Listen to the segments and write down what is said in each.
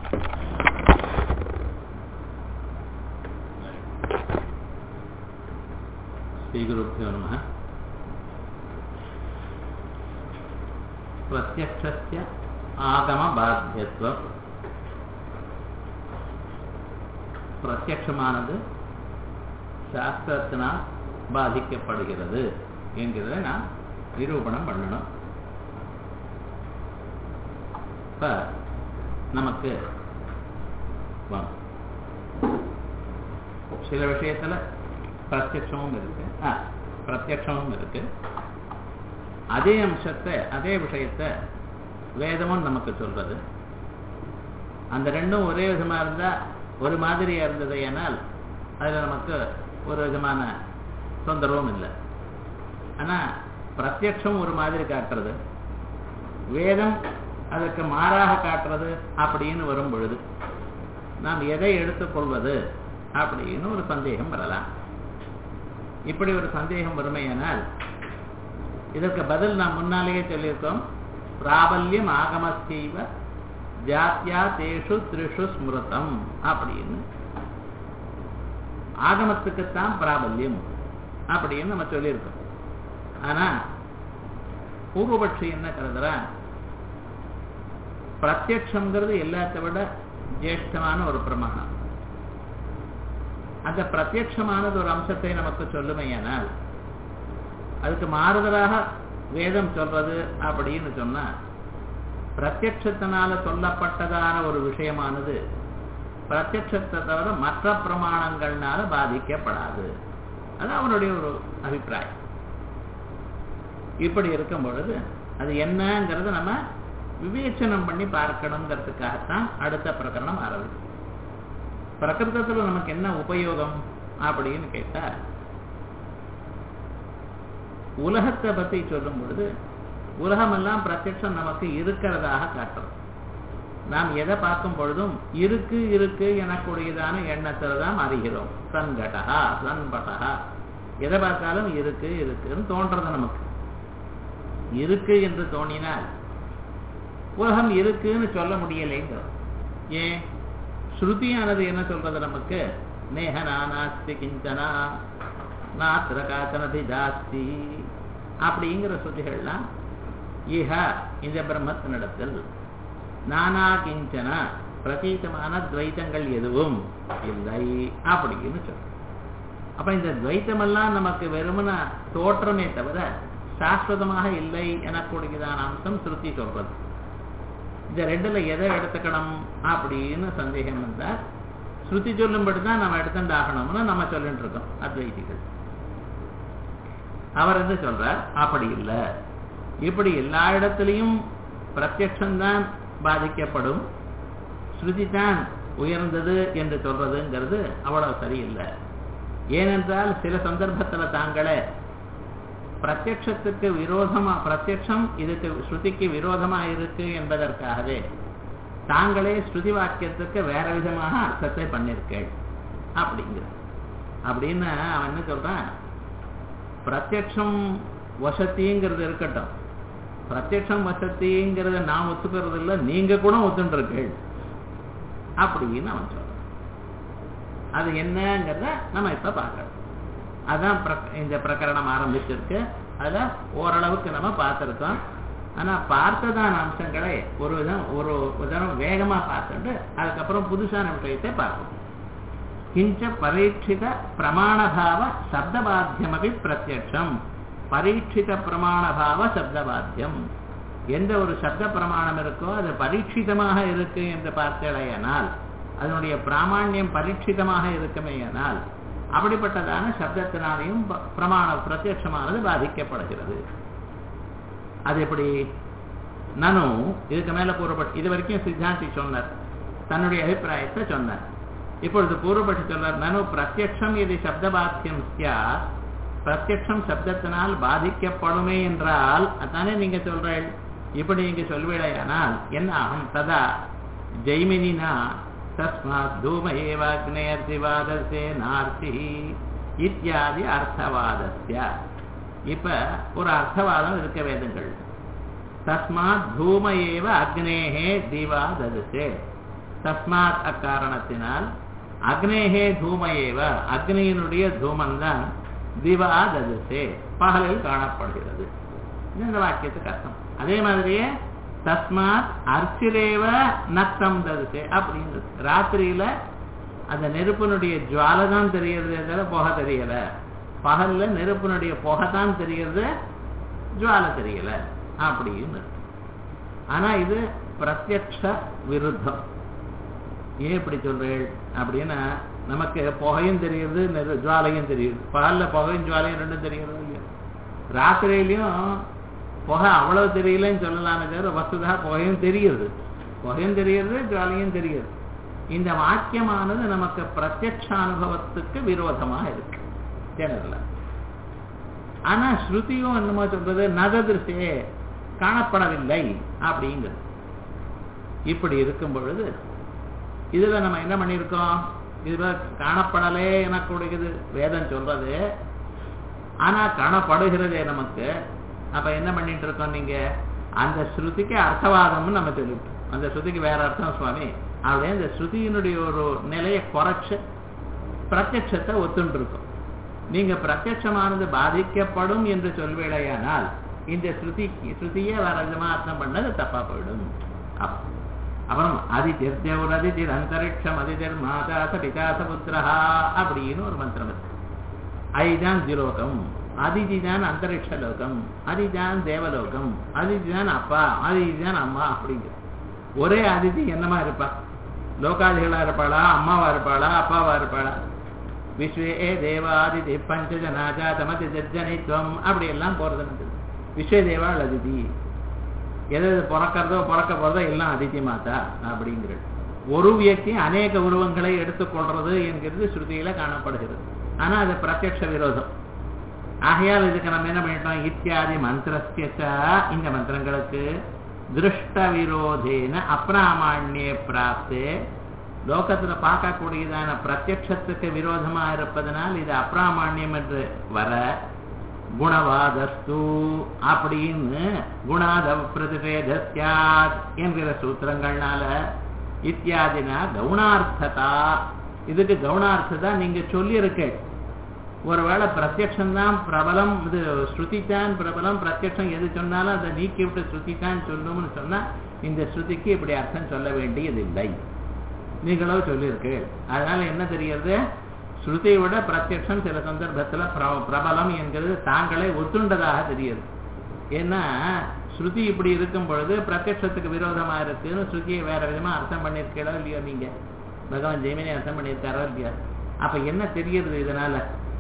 श्रीगुरुभ्यो नमः प्रत्यक्षस्य ஆகமபாத்தியத்துவம் பிரத்யட்சமானது சாஸ்திரத்தினால் பாதிக்கப்படுகிறது என்கிறத நான் நிரூபணம் பண்ணணும் இப்போ நமக்கு வாங்க. சில விஷயத்துல பிரத்யட்சமும் இருக்கு ஆ பிரத்யட்சமும் இருக்கு அதே அம்சத்தை அதே விஷயத்தை வேதமும் நமக்கு சொல்றது அந்த ரெண்டும் ஒரே விதமா இருந்தா ஒரு மாதிரியா இருந்தது ஏனால் அதுல நமக்கு ஒரு விதமான தொந்தரவும் இல்லை ஆனா பிரத்யட்சம் ஒரு மாதிரி காட்டுறது வேதம் அதற்கு மாறாக காட்டுறது அப்படின்னு வரும் பொழுது நாம் எதை எடுத்துக்கொள்வது அப்படின்னு ஒரு சந்தேகம் வரலாம் இப்படி ஒரு சந்தேகம் வறுமையானால் இதற்கு பதில் நாம் முன்னாலேயே சொல்லியிருக்கோம் பிராபல்யம் ஆகமஸ்தீவ ஜாத்தியா தேஷு த்ரிஷு ஸ்மிருதம் அப்படின்னு ஆகமத்துக்குத்தான் பிராபல்யம் அப்படின்னு நம்ம சொல்லியிருக்கோம் ஆனா பூர்வபட்சி என்ன கருதுறான் பிரத்யக்ஷங்கிறது எல்லாத்தை விட ஜேஷ்டமான ஒரு பிரமாணம் அந்த பிரத்யட்சமானது ஒரு அம்சத்தை நமக்கு சொல்லுமையானால் அதுக்கு மாறுதலாக வேதம் சொல்றது அப்படின்னு சொன்னா பிரத்யட்சத்தினால சொல்லப்பட்டதான ஒரு விஷயமானது பிரத்யட்சத்தை தவிர மற்ற பிரமாணங்கள்னால பாதிக்கப்படாது அது அவனுடைய ஒரு அபிப்பிராயம் இப்படி இருக்கும் பொழுது அது என்னங்கிறத நம்ம விவேச்சனம் பண்ணி பார்க்கணுங்கிறதுக்காகத்தான் அடுத்த பிரகரணம் ஆரம்பிக்கும் பிரகிருதத்துல நமக்கு என்ன உபயோகம் அப்படின்னு கேட்டா உலகத்தை பத்தி சொல்லும் பொழுது உலகமெல்லாம் பிரத்யட்சம் நமக்கு இருக்கிறதாக காட்டுறோம் நாம் எதை பார்க்கும் பொழுதும் இருக்கு இருக்கு எனக்கூடியதான எண்ணத்துல தான் அறிகிறோம் சன்கடகா சன்படகா எதை பார்த்தாலும் இருக்கு இருக்குன்னு தோன்றது நமக்கு இருக்கு என்று தோணினால் உலகம் இருக்குன்னு சொல்ல முடியலைங்க ஏன் ஸ்ருதியானது என்ன சொல்றது நமக்கு நேஹனா நாஸ்தி கிஞ்சனா நாத்திர காத்தனதி ஜாஸ்தி அப்படிங்கிற ஸ்ருதிகள்லாம் ஈஹ இந்த பிரம்மத்தினிடத்தில் நானா கிஞ்சன பிரதீதமான துவைத்தங்கள் எதுவும் இல்லை அப்படின்னு சொல்ற அப்ப இந்த துவைத்தமெல்லாம் நமக்கு வெறுமன தோற்றமே தவிர சாஸ்வதமாக இல்லை எனக்கூடியதான அம்சம் ஸ்ருதி சொல்றது இந்த ரெண்டுல எதை எடுத்துக்கணும் அப்படின்னு சந்தேகம் வந்தா ஸ்ருதி சொல்லும்படி தான் நம்ம எடுத்துட்டு ஆகணும்னு நம்ம சொல்லிட்டு இருக்கோம் அத்வைதிகள் அவர் என்ன சொல்றார் அப்படி இல்லை இப்படி எல்லா இடத்துலையும் பிரத்யட்சம்தான் பாதிக்கப்படும் ஸ்ருதி தான் உயர்ந்தது என்று சொல்றதுங்கிறது அவ்வளவு சரியில்லை ஏனென்றால் சில சந்தர்ப்பத்துல தாங்களே பிரத்யட்சத்துக்கு விரோதமா பிரத்யட்சம் இதுக்கு ஸ்ருதிக்கு விரோதமா இருக்கு என்பதற்காகவே தாங்களே ஸ்ருதி வாக்கியத்துக்கு வேற விதமாக அர்த்தத்தை பண்ணிருக்கேள் அப்படிங்கிற அப்படின்னு அவன் என்ன சொல்றான் பிரத்யட்சம் வசத்திங்கிறது இருக்கட்டும் பிரத்யட்சம் வசத்திங்கிறத நான் ஒத்துக்கிறது இல்லை நீங்க கூட ஒத்துருக்கேள் அப்படின்னு அவன் சொல்றான் அது என்னங்கிறத நம்ம இப்ப பார்க்கணும் அதான் இந்த பிரகரணம் ஆரம்பிச்சிருக்கு அதுல ஓரளவுக்கு நம்ம பார்த்திருக்கோம் ஆனா பார்த்ததான அம்சங்களை ஒரு விதம் ஒரு விதம் வேகமா பார்த்துட்டு அதுக்கப்புறம் புதுசான விஷயத்தை பார்க்கணும் கிஞ்ச பரீட்சித பிரமாணபாவ சப்தபாத்தியமபி பிரத்யட்சம் பரீட்சித பிரமாணபாவ சப்தபாத்தியம் எந்த ஒரு சப்த பிரமாணம் இருக்கோ அது பரீட்சிதமாக இருக்கு என்று பார்த்தேனால் அதனுடைய பிராமாண்யம் பரீட்சிதமாக இருக்குமேயானால் அப்படிப்பட்டதான சப்தத்தினாலையும் பிரமாண பிரத்யட்சமானது பாதிக்கப்படுகிறது அது எப்படி நானும் இதுக்கு மேல கூறப்பட்டு இது வரைக்கும் சித்தாந்தி சொன்னார் தன்னுடைய அபிப்பிராயத்தை சொன்னார் இப்பொழுது பூர்வப்பட்டு சொன்னார் நனு பிரத்யட்சம் இது சப்தபாத்தியம் சியார் பிரத்யட்சம் சப்தத்தினால் பாதிக்கப்படுமே என்றால் அதானே நீங்க சொல்றீள் இப்படி நீங்க சொல்வீழையானால் என்ன ஆகும் ததா ஜெய்மினினா தஸ்மாத் தூம ஏவாக்னேர்த்திவாதசே நார்த்தி இத்தியாதி அர்த்தவாதஸ்ய இப்ப ஒரு அர்த்தவாதம் இருக்க வேதங்கள் தஸ்மாத் தூம ஏவ அக்னேகே திவா ததுசே தஸ்மாத் அக்காரணத்தினால் அக்னேகே தூமயேவ அக்னியினுடைய தூமந்தான் திவா ததுசே பகலில் காணப்படுகிறது இது இந்த வாக்கியத்துக்கு அர்த்தம் அதே மாதிரியே தஸ்மாத் அர்ச்சிரேவ நக்தம் ததுசே அப்படின்றது ராத்திரியில அந்த நெருப்பினுடைய ஜுவாலை தான் தெரியறது தவிர புகை தெரியல பகல்ல நெருப்பினுடைய புகை தான் தெரியறது ஜுவாலை தெரியல அப்படின்னு ஆனா இது பிரத்யக்ஷ விருத்தம் ஏன் இப்படி சொல்றேன் அப்படின்னா நமக்கு புகையும் தெரியுது நெரு ஜுவாலையும் தெரியுது பகல்ல புகையும் ஜுவாலையும் ரெண்டும் தெரியுறது இல்லையா ராத்திரியிலையும் புகை அவ்வளவு தெரியலன்னு சொல்லலாமே தவிர வசுதா புகையும் தெரியுது புகையும் தெரியுது ஜுவாலையும் தெரியுது இந்த வாக்கியமானது நமக்கு பிரத்யக்ஷ அனுபவத்துக்கு விரோதமாக இருக்கு ஜெனரல ஆனா ஸ்ருதியும் என்னமோ சொல்றது நகதிருஷ்டே காணப்படவில்லை அப்படிங்கிறது இப்படி இருக்கும் பொழுது இதுல நம்ம என்ன பண்ணியிருக்கோம் இதுல காணப்படலே எனக்குடையது வேதம் சொல்றது ஆனா காணப்படுகிறதே நமக்கு அப்ப என்ன பண்ணிட்டு இருக்கோம் நீங்க அந்த ஸ்ருதிக்கு அர்த்தவாதம்னு நம்ம சொல்லிட்டோம் அந்த ஸ்ருதிக்கு வேற அர்த்தம் சுவாமி அப்படியே அந்த ஸ்ருதியினுடைய ஒரு நிலையை குறைச்சு பிரத்யட்சத்தை ஒத்துண்டு இருக்கும் நீங்க பிரத்யட்சமானது பாதிக்கப்படும் என்று சொல்வேளையானால் இந்த ஸ்ருதி ஸ்ருதியே வேற விதமா அர்த்தம் பண்ணது தப்பா போயிடும் அப்ப- அப்புறம் அதிதிர்ஜவுர் அதிதிர் அந்தரிக்ஷம் அதிதிர் மாதாச பிதாச புத்திரஹா அப்படின்னு ஒரு மந்திரம் இருக்கு ஐதான் திலோகம் அதிதி தான் அந்தரிக்ஷ லோகம் அதிதான் தேவலோகம் அதிதி தான் அப்பா அதிதி தான் அம்மா அப்படிங்கிற ஒரே அதிதி என்னமா இருப்பா லோகாதிகளா இருப்பாளா அம்மாவா இருப்பாளா அப்பாவா இருப்பாளா விஸ்வே தேவாதிதி பஞ்சஜனாஜா தமதி ஜனித்வம் அப்படி எல்லாம் போறது விஸ்வே தேவாள் அதிதி எது எது பிறக்கிறதோ பிறக்க போறதோ எல்லாம் அதித்தி மாதா அப்படிங்கிறது ஒரு வியக்தி அநேக உருவங்களை எடுத்துக்கொள்றது என்கிறது ஸ்ருதியில காணப்படுகிறது ஆனா அது பிரத்யக்ஷ விரோதம் ஆகையால் இதுக்கு நம்ம என்ன பண்ணிட்டோம் இத்தியாதி மந்திரஸ்ய ச, இந்த மந்திரங்களுக்கு திருஷ்ட விரோதேன அப்பிராமாண்யே பிராப்தே லோகத்துல பார்க்கக்கூடியதான பிரத்யக்ஷத்துக்கு விரோதமா இருப்பதனால் இது அப்பிராமாண்யம் என்று வர குணவாதஸ்து அப்படின்னு குணாத பிரதிஷேதஸ்யாத் என்கிற சூத்திரங்கள்னால இத்தியாதினா கவுனார்த்ததா இதுக்கு கவுனார்த்ததா நீங்க சொல்லியிருக்கேன் ஒருவேளை பிரத்யக்ஷம் தான் பிரபலம் இது ஸ்ருதி தான் பிரபலம் பிரத்யக்ஷம் எது சொன்னாலும் அதை நீக்கி விட்டு ஸ்ருதி தான் சொல்லணும்னு சொன்னா இந்த ஸ்ருதிக்கு இப்படி அர்த்தம் சொல்ல வேண்டியதில்லை நீங்களோ சொல்லியிருக்கு அதனால என்ன தெரிகிறது ஸ்ருதியை விட பிரத்யக்ஷம் சில சந்தர்ப்பத்துல பிர- பிரபலம் என்கிறது தாங்களே ஒத்துண்டதாக தெரியுது ஏன்னா ஸ்ருதி இப்படி இருக்கும் பொழுது பிரத்யக்ஷத்துக்கு விரோதமா இருக்குன்னு ஸ்ருதியை வேற விதமா அர்த்தம் பண்ணிருக்கீங்களோ இல்லையோ நீங்க பகவான் ஜெய்மினி அர்த்தம் பண்ணியிருக்காரோ இல்லையா அப்ப என்ன தெரியுது இதனால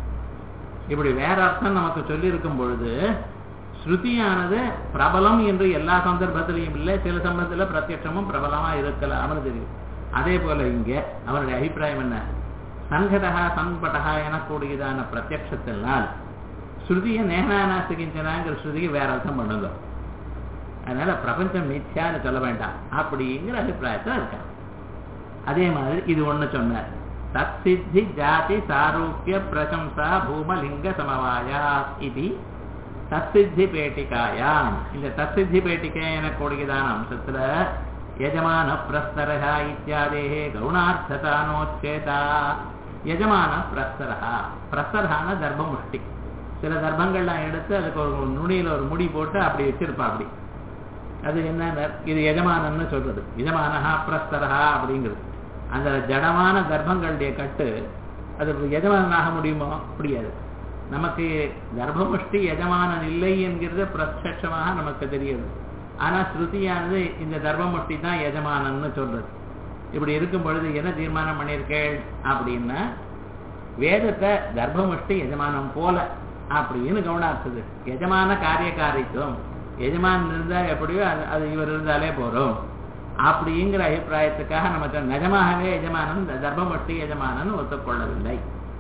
இப்படி வேற அர்த்தம் நமக்கு சொல்லி இருக்கும் பொழுது ஸ்ருதியானது பிரபலம் என்று எல்லா சந்தர்ப்பத்திலையும் இல்லை சில சந்தர்ப்பத்துல பிரத்யட்சமும் பிரபலமா இருக்கலாம்னு தெரியும் அதே போல இங்க அவருடைய அபிப்பிராயம் என்ன சங்கடகா சம்படகா எனக்கூடியதான பிரத்யட்சத்தினால் ஸ்ருதியை நேகானாசிக்கிஞ்சனாங்கிற ஸ்ருதிக்கு வேற அர்த்தம் பண்ணுங்க அதனால பிரபஞ்சம் மித்யான்னு சொல்ல வேண்டாம் அப்படிங்கிற அபிப்பிராயத்தில் இருக்காங்க அதே மாதிரி இது ஒண்ணு சொன்னார் தத்சித்தி ஜாதி சாரூக்கிய பிரசம்சா பூமலிங்க சமவாயா இது தத்சித்தி பேட்டிகாயாம் இந்த தத்சித்தி பேட்டிகை எனக்கூடியதான அம்சத்துல யஜமான பிரஸ்தரா இத்தியாதேகே கவுணார்த்ததானோச்சேதா யஜமான பிரஸ்தரா பிரஸ்தரான தர்ப்பமுஷ்டி சில தர்ப்பங்கள்லாம் எடுத்து அதுக்கு ஒரு நுனியில ஒரு முடி போட்டு அப்படி வச்சிருப்பா அப்படி அது என்ன இது எஜமானன்னு சொல்றது எஜமானஹா பிரஸ்தரஹா அப்படிங்கிறது அந்த ஜடமான கர்ப்பங்களுடைய கட்டு அது எஜமானனாக முடியுமோ முடியாது நமக்கு கர்ப்பமுஷ்டி எஜமானன் இல்லை என்கிறது பிரத்யட்சமாக நமக்கு தெரியுது ஆனா ஸ்ருதியானது இந்த கர்ப்பமுஷ்டி தான் எஜமானன்னு சொல்றது இப்படி இருக்கும் பொழுது என்ன தீர்மானம் பண்ணியிருக்கேள் அப்படின்னா வேதத்தை கர்ப்பமுஷ்டி எஜமானம் போல அப்படின்னு கவனார்த்தது எஜமான காரியகாரித்துவம் எஜமான் இருந்தா எப்படியோ அது அது இவர் இருந்தாலே போறோம் அப்படிங்கிற அபிப்பிராயத்துக்காக நமக்கு நிஜமாகவே எஜமானன் தர்மமட்டி எஜமானன் ஒத்துக்கொள்ளவில்லை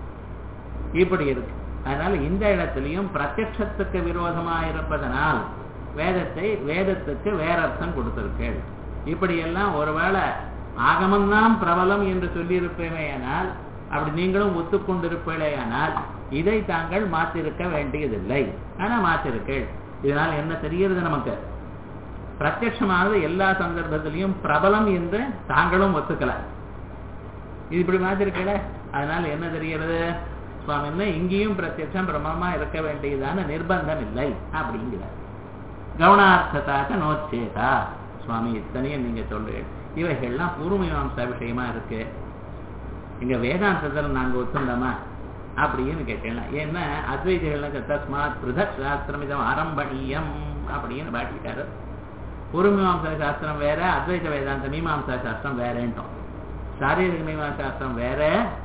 இப்படி இருக்கு அதனால இந்த இடத்திலையும் பிரத்யட்சத்துக்கு விரோதமா இருப்பதனால் வேதத்தை வேதத்துக்கு வேற அர்த்தம் கொடுத்திருக்கேள் இப்படி எல்லாம் ஒருவேளை ஆகமம்தான் பிரபலம் என்று சொல்லியிருப்பேனேயானால் அப்படி நீங்களும் ஒத்துக்கொண்டிருப்பீர்களேயானால் இதை தாங்கள் மாற்றிருக்க வேண்டியதில்லை ஆனா மாற்றிருக்கேள் இதனால் என்ன தெரிகிறது நமக்கு பிரத்யட்சமானது எல்லா சந்தர்ப்பத்திலையும் பிரபலம் என்று தாங்களும் ஒத்துக்கல இது இப்படி மாதிரி இருக்கல அதனால என்ன தெரிகிறது சுவாமின்னா இங்கேயும் பிரத்யட்சம் பிரமமா இருக்க வேண்டியதான நிர்பந்தம் இல்லை அப்படிங்கிறார் கவனார்த்தத்தாக நோச்சேதா சுவாமி இத்தனையும் நீங்க சொல்றீங்க இவைகள்லாம் பூர்வமீமாம்சா விஷயமா இருக்கு இங்க வேதாந்தத்தில் நாங்க ஒத்துண்டோமா அப்படின்னு கேட்டேன் ஏன்னா அத்வைதிகளுக்கு தஸ்மாத் பிருதக் சாஸ்திரம் ஆரம்பணியம் அப்படின்னு பாட்டிட்டாரு பூர்வமீமாம்சா சாஸ்திரம் வேற அத்வைத வேதாந்த மீமாம்சா சாஸ்திரம் வேறேன்ட்டோம் சாரீரிக மீமாம்சா சாஸ்திரம் வேற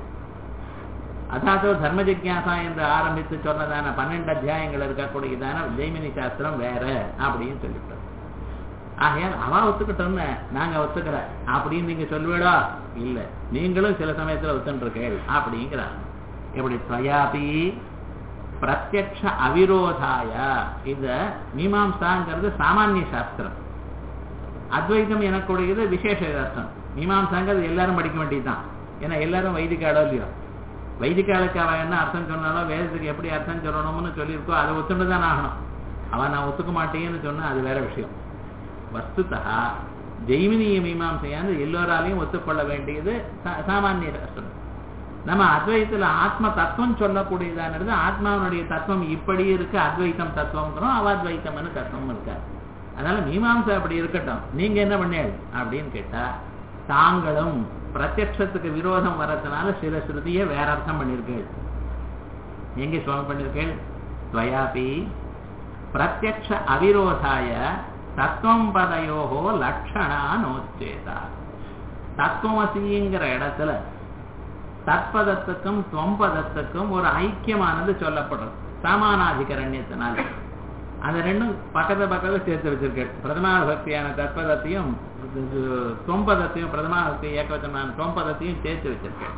அதாத்தோ தர்ம ஜிக்யாசா என்று ஆரம்பித்து சொன்னதான பன்னெண்டு அத்தியாயங்கள் இருக்கக்கூடியதான ஜெய்மினி சாஸ்திரம் வேற அப்படின்னு சொல்லிட்டோம் ஆகையால் அவ ஒத்துக்கிட்டோம்னு நாங்க ஒத்துக்கிற அப்படின்னு நீங்க சொல்லுவீடா இல்ல நீங்களும் சில சமயத்துல ஒத்துருக்கேள் அப்படிங்கிறாங்க எப்படி துவயாபி பிரத்யக்ஷ அவிரோதாய இந்த மீமாம்சாங்கிறது சாமானிய சாஸ்திரம் அத்வைதம் எனக்குடையது விசேஷ சாஸ்திரம் மீமாம்சாங்கிறது எல்லாரும் படிக்க வேண்டியதுதான் ஏன்னா எல்லாரும் வைதிகாலோ இல்லையோ வைதிகாலுக்கு அவன் என்ன அர்த்தம் சொன்னாலும் வேதத்துக்கு எப்படி அர்த்தம் சொல்லணும்னு சொல்லியிருக்கோ அதை ஒத்துண்டு தான் ஆகணும் அவன் நான் ஒத்துக்க மாட்டேன்னு சொன்னா அது வேற விஷயம் வஸ்துதா ஜெய்மினிய மீமாசையானது எல்லோராலையும் ஒத்துக்கொள்ள வேண்டியது சாமானிய சாஸ்திரம் நம்ம அத்வைத்துல ஆத்ம தத்துவம் சொல்லக்கூடியதானது ஆத்மாவனுடைய தத்துவம் இப்படி இருக்கு அத்வைத்தம் தத்துவங்கிறோம் அவாத்வைத்தம்னு தத்துவம் இருக்காரு அதனால மீமாம்சை அப்படி இருக்கட்டும் நீங்க என்ன பண்ணீங்க அப்படின்னு கேட்டா தாங்களும் பிரத்யட்சத்துக்கு விரோதம் வரதுனால சில ஸ்ருதியை வேற அர்த்தம் பண்ணிருக்கேள் எங்க சுவாமி பண்ணிருக்கேள் துவயாபி பிரத்யக்ஷ அவிரோதாய தத்துவம் பதையோகோ லட்சணா நோச்சேதா தத்துவமசிங்கிற இடத்துல தற்பதத்துக்கும் தொம்பதத்துக்கும் ஒரு ஐக்கியமானது சொல்லப்படுறது சாமானாதிகரண்யத்தினால அந்த ரெண்டும் பக்கத்து பக்கத்துல சேர்த்து வச்சிருக்கேன் பிரதமான பக்தியான தற்பதத்தையும் தொம்பதத்தையும் பிரதமா பக்தி ஏகவச்சமான தொம்பதத்தையும் சேர்த்து வச்சிருக்கேன்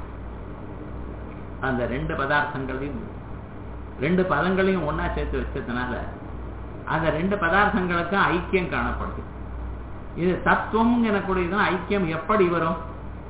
அந்த ரெண்டு பதார்த்தங்களையும் ரெண்டு பதங்களையும் ஒன்னா சேர்த்து வச்சதுனால அந்த ரெண்டு பதார்த்தங்களுக்கும் ஐக்கியம் காணப்படுது இது தத்துவம் எனக்கூடியதான் ஐக்கியம் எப்படி வரும்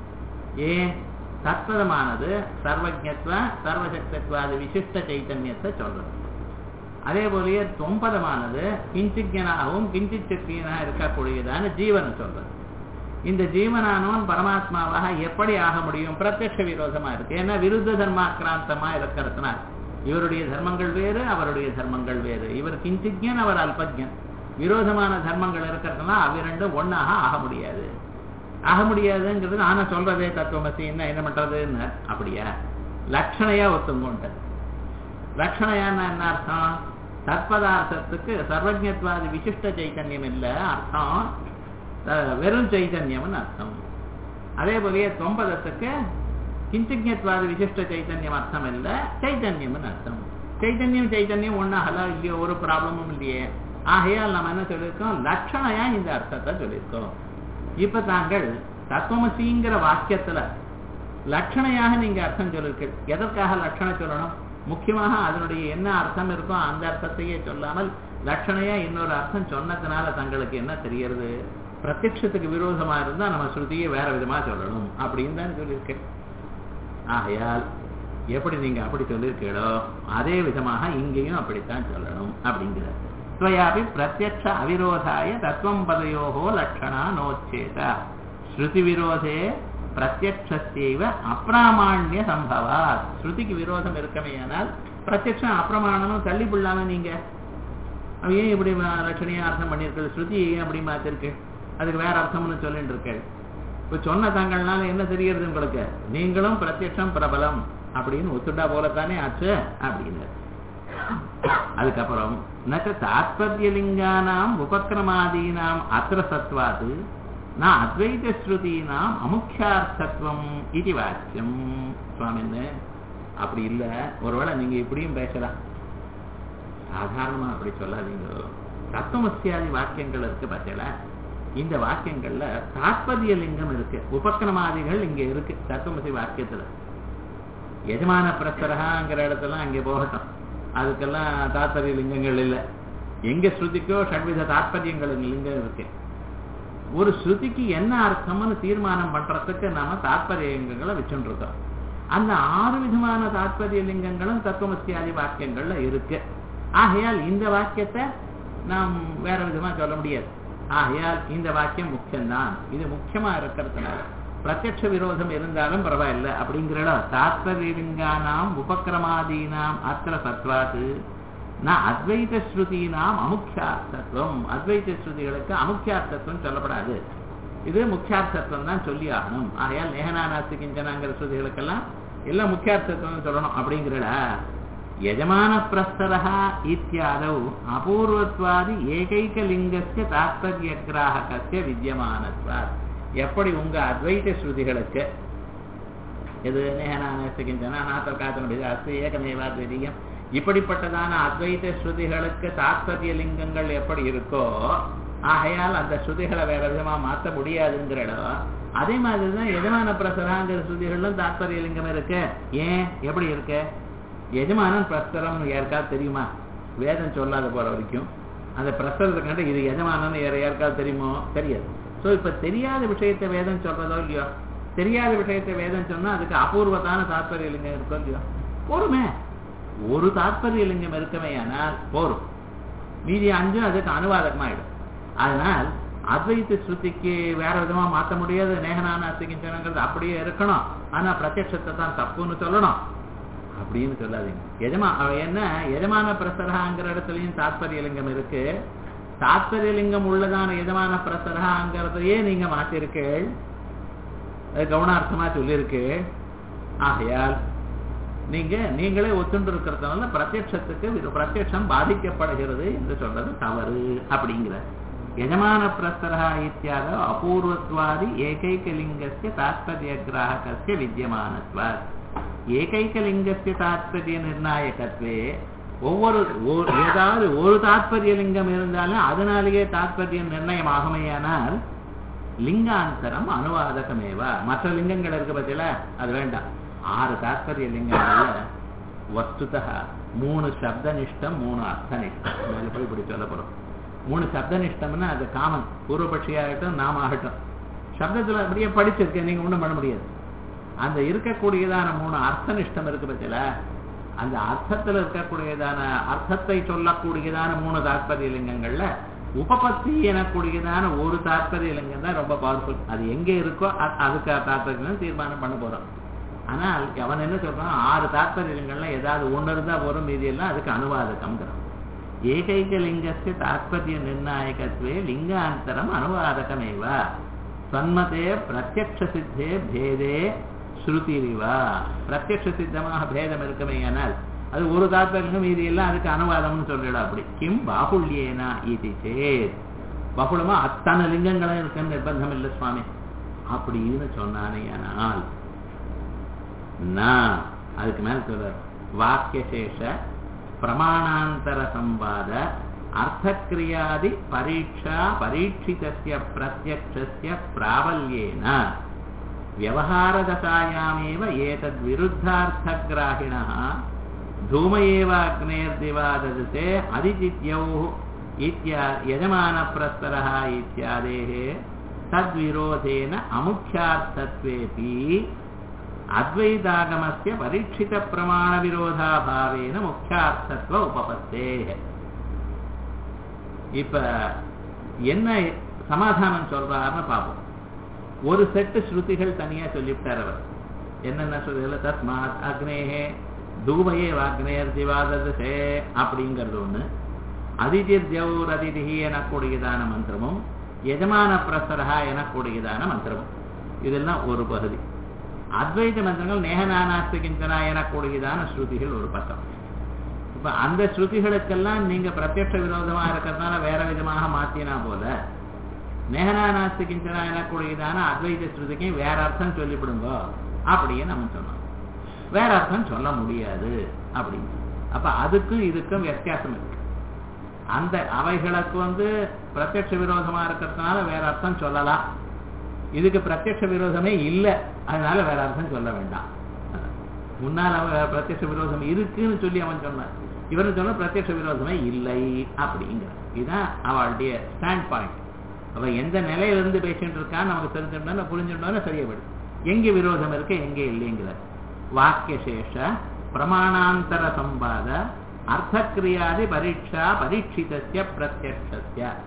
ஏன் தத்வதமானது சர்வஜத்வ சர்வசக்தத்வாது விசிஷ்ட சைத்தன்யத்தை சொல்றது அதே போலயே தொம்பதமானது கிஞ்சிஜனாகவும் கிஞ்சித் சக்தியனாக இருக்கக்கூடியதான ஜீவனை சொல்றது இந்த ஜீவனானவன் பரமாத்மாவாக எப்படி ஆக முடியும் பிரத்யட்ச விரோதமா இருக்கு ஏன்னா விருத்த தர்மாக்கிராந்தமா இருக்கிறதுனால இவருடைய தர்மங்கள் வேறு அவருடைய தர்மங்கள் வேறு இவர் கிஞ்சிஜன் அவர் அல்பஜன் விரோதமான தர்மங்கள் இருக்கிறதுனால அவை ரெண்டும் ஒன்னாக ஆக முடியாது ஆக முடியாதுங்கிறது நானே சொல்றதே தத்துவமசி என்ன என்ன பண்றதுன்னு அப்படியா லட்சணையா ஒத்துங்கொண்ட லட்சணையான்னு என்ன அர்த்தம் தற்பதார்த்தத்துக்கு சர்வஜத்வாதி விசிஷ்ட சைத்தன்யம் இல்ல அர்த்தம் வெறும் சைத்தன்யம்னு அர்த்தம் அதே போலயே தொம்பதத்துக்கு கிஞ்சிஜத்வாதி விசிஷ்ட சைத்தன்யம் அர்த்தம் இல்ல சைத்தன்யம்னு அர்த்தம் சைத்தன்யம் சைத்தன்யம் ஒன்னாகல இல்லையோ ஒரு ப்ராப்ளமும் இல்லையே ஆகையால் நம்ம என்ன சொல்லியிருக்கோம் லட்சணையா இந்த அர்த்தத்தை சொல்லியிருக்கோம் இப்ப தாங்கள் தத்துவமசிங்கிற வாக்கியத்துல லட்சணையாக நீங்க அர்த்தம் சொல்லிருக்க எதற்காக லட்சணம் சொல்லணும் முக்கியமாக அதனுடைய என்ன அர்த்தம் இருக்கோ அந்த அர்த்தத்தையே சொல்லாமல் லட்சணையா இன்னொரு அர்த்தம் சொன்னதுனால தங்களுக்கு என்ன தெரியறது பிரத்யட்சத்துக்கு விரோதமா இருந்தா நம்ம ஸ்ருதியை வேற விதமா சொல்லணும் அப்படின்னு தான் சொல்லியிருக்கேன் ஆகையால் எப்படி நீங்க அப்படி சொல்லியிருக்கீங்களோ அதே விதமாக இங்கேயும் அப்படித்தான் சொல்லணும் அப்படிங்கிறார் त्वयापि प्रत्यक्ष अविरोधाय तत्त्वं पदयोः लक्षणा नोच्चेत श्रुतिविरोधे பிரத்யக்ஷத்தைவ அப்பிராமாண்ய சம்பவா ஸ்ருதிக்கு விரோதம் இருக்கமையானால் பிரத்யக்ஷம் அப்பிரமாணமும் தள்ளி பிள்ளாம நீங்க அவ ஏன் இப்படி லட்சணையா அர்த்தம் பண்ணிருக்கு ஸ்ருதி ஏன் அப்படி மாத்திருக்கு அதுக்கு வேற அர்த்தம்னு சொல்லிட்டு இருக்கேன் இப்ப சொன்ன தங்கள்னால என்ன தெரியறது உங்களுக்கு நீங்களும் பிரத்யக்ஷம் பிரபலம் அப்படின்னு ஒத்துட்டா போலத்தானே ஆச்சு அப்படின்னு அதுக்கப்புறம் நச்ச தாத்பரியலிங்கானாம் உபக்கிரமாதீனாம் அத்திர சத்வாது நான் அத்வைத ஸ்ருதீனாம் அமுக்கியார்த்தத்துவம் இது வாக்கியம் சுவாமின்னு அப்படி இல்ல ஒருவேளை நீங்க இப்படியும் பேசலாம் சாதாரணமா அப்படி சொல்லாதீங்க தத்துவமசியாதி வாக்கியங்கள் இருக்கு பார்த்தீங்களா இந்த வாக்கியங்கள்ல தாத்பரிய லிங்கம் இருக்கு உபக்கிரமாதிகள் இங்க இருக்கு தத்துவமசி வாக்கியத்துல எஜமான பிரசரகாங்கிற இடத்துல அங்கே போகட்டும் அதுக்கெல்லாம் தாத்பரிய லிங்கங்கள் இல்லை எங்க ஸ்ருதிக்கோ ஷட்வித தாத்பரியங்கள் லிங்கம் இருக்கு ஒரு ஸ்ருதிக்கு என்ன அர்த்தம்னு தீர்மானம் பண்றதுக்கு நாம தாத்பரிய லிங்கங்களை வச்சுட்டு இருக்கோம் அந்த ஆறு விதமான தாத்பரிய லிங்கங்களும் தத்துவமசியாதி வாக்கியங்கள்ல இருக்கு ஆகையால் இந்த வாக்கியத்தை நாம் வேற விதமா சொல்ல முடியாது ஆகையால் இந்த வாக்கியம் முக்கியம்தான் இது முக்கியமா இருக்கிறதுனால பிரத்யட்ச விரோதம் இருந்தாலும் பரவாயில்ல அப்படிங்கிற தாத்பரியலிங்கானாம் உபக்கிரமாதீனாம் அத்திர சத்வாது நான் அத்வைத ஸ்ருதினாம் அமுக்கியார்த்தத்துவம் அத்வைத ஸ்ருதிகளுக்கு அமுக்கியார்த்தத்துவம் சொல்லப்படாது இது முக்கியார்த்தத்துவம் தான் சொல்லி ஆகணும் ஆகையால் நேகனானாஸ்தி கிஞ்சனாங்கிற ஸ்ருதிகளுக்கெல்லாம் எல்லாம் முக்கியார்த்தத்துவம் சொல்லணும் அப்படிங்கிறட யஜமான பிரஸ்தரா இத்தியாதௌ அபூர்வத்வாதி ஏகைகலிங்கஸ்ய தாத்பரிய கிராகசிய வித்தியமானத்வாத் எப்படி உங்க அத்வைத ஸ்ருதிகளுக்கு இது நேகனானஸ்திகிஞ்சன அநாத்தர்காத்தன அஸ்தி ஏகமேவாத்வீயம் இப்படிப்பட்டதான அத்வைத ஸ்ருதிகளுக்கு தாத்பரிய லிங்கங்கள் எப்படி இருக்கோ ஆகையால் அந்த ஸ்ருதிகளை வேற விதமா மாற்ற முடியாதுங்கிற இடம் அதே மாதிரி தான் எஜமான பிரசராங்கிற ஸ்ருதிகளும் தாத்பரிய லிங்கம் இருக்கு ஏன் எப்படி இருக்கு எஜமானன் பிரஸ்தரம் யாருக்காவது தெரியுமா வேதம் சொல்லாத போற வரைக்கும் அந்த பிரஸ்தரத்தை கண்டு இது எஜமானன் யார் யாருக்காவது தெரியுமோ தெரியாது ஸோ இப்ப தெரியாத விஷயத்தை வேதம் சொல்றதோ இல்லையோ தெரியாத விஷயத்தை வேதம் சொன்னா அதுக்கு அபூர்வத்தான தாத்பரிய லிங்கம் இருக்கோ இல்லையோ போருமே ஒரு தாத்பரிய லிங்கம் இருக்கவே ஆனால் போரும் மீதி அஞ்சும் அதுக்கு அனுவாதகமாயிடும் அதனால் அத்வைத்த ஸ்ருதிக்கு வேற விதமா மாற்ற முடியாது நேகனான அஸ்திகிஞ்சனங்கிறது அப்படியே இருக்கணும் ஆனா பிரத்யட்சத்தை தான் தப்புன்னு சொல்லணும் அப்படின்னு சொல்லாதீங்க எஜமா என்ன எஜமான பிரசரகாங்கிற இடத்துலயும் தாத்பரிய லிங்கம் இருக்கு தாத்பரிய லிங்கம் உள்ளதான எஜமான பிரசரகாங்கிறதையே நீங்க மாத்திருக்கீள் அது கவனார்த்தமா சொல்லியிருக்கு ஆகையால் நீங்க நீங்களே ஒத்துண்டு இருக்கிறதுனால பிரத்யட்சத்துக்கு பிரத்யட்சம் பாதிக்கப்படுகிறது என்று சொல்றது தவறு அப்படிங்கிற யஜமான பிரஸ்தரா இத்தியாக அபூர்வத்வாதி ஏகைகலிங்கஸ்ய தாத்பரிய கிராகசிய வித்தியமானத்வாத் ஏகைகலிங்கஸ்ய தாத்பரிய நிர்ணாயகத்வே ஒவ்வொரு ஏதாவது ஒரு தாத்பரிய லிங்கம் இருந்தாலும் அதனாலேயே தாத்பரியம் நிர்ணயம் ஆகுமேயானால் லிங்காந்தரம் அனுவாதகமேவா மற்ற லிங்கங்கள் இருக்க பத்தியில அது வேண்டாம் ஆறு தாத்பரிய லிங்கங்கள்ல வஸ்துதா மூணு சப்தனிஷ்டம் மூணு அர்த்தனிஷ்டம் மேல போய் இப்படி சொல்ல போறோம் மூணு சப்தனிஷ்டம்னா அது காமன் பூர்வபட்சியாகட்டும் நாம ஆகட்டும் சப்தத்துல அப்படியே படிச்சிருக்கேன் நீங்க ஒண்ணும் பண்ண முடியாது அந்த இருக்கக்கூடியதான மூணு அர்த்தனிஷ்டம் இருக்கு பத்தியில அந்த அர்த்தத்துல இருக்கக்கூடியதான அர்த்தத்தை சொல்லக்கூடியதான மூணு தாத்பரிய லிங்கங்கள்ல உபபத்தி எனக்கூடியதான ஒரு தாத்பரிய லிங்கம் தான் ரொம்ப பவர்ஃபுல் அது எங்க இருக்கோ அதுக்கு தாத்பரியம் தீர்மானம் பண்ண போறோம் ஆனால் அவன் என்ன சொல்றான் ஆறு தாத்பரியங்கள்ல ஏதாவது ஒண்ணு இருந்தா வரும் மீதி எல்லாம் அதுக்கு அனுவாதகம்ங்கிறான் ஏகைக லிங்கஸ்ய தாத்பரிய நிர்ணாயகத்வே லிங்காந்தரம் அனுவாதகமேவ சன்மதே பிரத்யக்ஷ சித்தே பேதே ஸ்ருதிரிவா பிரத்யக்ஷ சித்தமாக பேதம் இருக்குமே ஆனால் அது ஒரு தாத்பரியம் மீதி எல்லாம் அதுக்கு அனுவாதம்னு சொல்லிடும் அப்படி கிம் பாகுல்யேனா இது சேத் பகுலமா அத்தனை லிங்கங்களும் இருக்குன்னு நிர்பந்தம் இல்லை சுவாமி அப்படின்னு சொன்னானே ஆனால் நான் அதுக்கு மேல சொல்றார் வாக்கியசேஷ பிரமாணாந்தர சம்பாத அர்த்தக்கிரியாதி பரீட்சா பரீட்சிதஸ்ய பிரத்யக்ஷஸ்ய பிராபல்யேன व्यवहारदशायामेव एतद् विरुद्धार्थग्राहिणः धूम एव अग्नेर्दिवा ददते अदितिथ्यौः इत्या यजमानप्रस्तरः इत्यादेः तद्विरोधेन अमुख्यार्थत्वेऽपि अद्वैतागमस्य परीक्षितप्रमाणविरोधाभावेन मुख्यार्थत्व उपपत्तेः இப்ப என்ன சமாதானம் சொல்றாருன்னு பார்ப்போம் ஒரு செட்டு ஸ்ருதிகள் தனியா சொல்லிவிட்டார் அவர் என்னென்ன ஸ்ருதிகள் தஸ்மாத் அக்னேகே தூமையே வாக்னேர் திவாதசே அப்படிங்கிறது ஒண்ணு அதிதிர் ஜவுர் அதிதிஹி எனக்கூடியதான மந்திரமும் எஜமான பிரசரஹா எனக்கூடியதான மந்திரமும் இதெல்லாம் ஒரு பகுதி அத்வைத மந்திரங்கள் நேகநானாஸ்து கிஞ்சனா எனக்கூடியதான ஸ்ருதிகள் ஒரு பக்கம் இப்ப அந்த ஸ்ருதிகளுக்கெல்லாம் நீங்க பிரத்யட்ச விரோதமா இருக்கிறதுனால வேற விதமாக மாத்தினா போல நேகனானாஸ்தி கிஞ்சனா எனக்கூடியதான அத்வைத ஸ்ருதிக்கும் வேற அர்த்தம் சொல்லிவிடுங்க அப்படின்னு நம்ம சொன்னோம் வேற அர்த்தம் சொல்ல முடியாது அப்படின்னு அப்ப அதுக்கும் இதுக்கும் வித்தியாசம் இருக்கு அந்த அவைகளுக்கு வந்து பிரத்யட்ச விரோதமா இருக்கிறதுனால வேற அர்த்தம் சொல்லலாம் இதுக்கு பிரத்யட்ச விரோதமே இல்லை அதனால வேற அர்த்தம் சொல்ல வேண்டாம் முன்னால் அவன் பிரத்யட்ச விரோதம் இருக்குன்னு சொல்லி அவன் சொன்னான் இவரு சொன்ன பிரத்யட்ச விரோதமே இல்லை அப்படிங்கிற இதுதான் அவளுடைய ஸ்டாண்ட் பாயிண்ட் அவ எந்த நிலையிலிருந்து பேசிட்டு இருக்கான்னு நமக்கு தெரிஞ்சுட்டோம்னா புரிஞ்சுட்டோம்னா சரியா போயிடும் எங்க விரோதம் இருக்கு எங்க இல்லைங்கிற வாக்கியசேஷ பிரமாணாந்தர சம்பாத அர்த்தக்கிரியாதி பரீட்சா பரீட்சிதஸ்ய பிரத்யக்ஷஸ்ய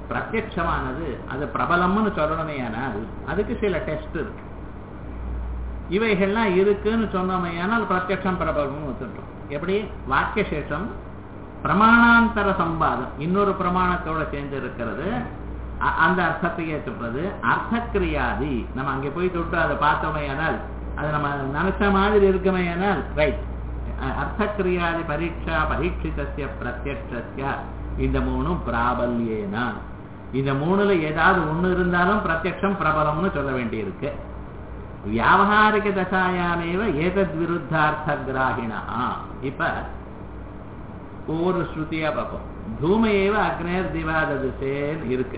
பிரத்யட்சமானது அது பிரபலம்னு சொல்லணுமே ஆனால் அதுக்கு சில டெஸ்ட் இருக்கு இவைகள்லாம் இருக்குன்னு சொன்னோமே ஆனால் பிரத்யட்சம் பிரபலம்னு வச்சுட்டோம் எப்படி வாக்கிய சேஷம் பிரமாணாந்தர சம்பாதம் இன்னொரு பிரமாணத்தோட சேர்ந்து இருக்கிறது அ- அந்த அர்த்தத்தையே சொல்றது அர்த்தக்கிரியாதி நம்ம அங்கே போய் தொட்டு அதை பார்த்தோமே ஆனால் அது நம்ம நினைச்ச மாதிரி இருக்குமே ஆனால் ரைட் அர்த்தக்கிரியாதி பரீட்சா பரீட்சிதஸ்ய பிரத்யட்சஸ்ய இந்த மூணும் பிராபல்யேனா இந்த மூணுல ஏதாவது ஒண்ணு இருந்தாலும் பிரத்யட்சம் பிரபலம்னு சொல்ல வேண்டியிருக்கு வியாபகாரிக தசாயாமேவ ஏதத் விருத்தார்த்த கிராகிணா இப்ப ஒவ்வொரு ஸ்ருதியா பார்ப்போம் தூமையேவ அக்னேர் திவாததிசேன்னு இருக்கு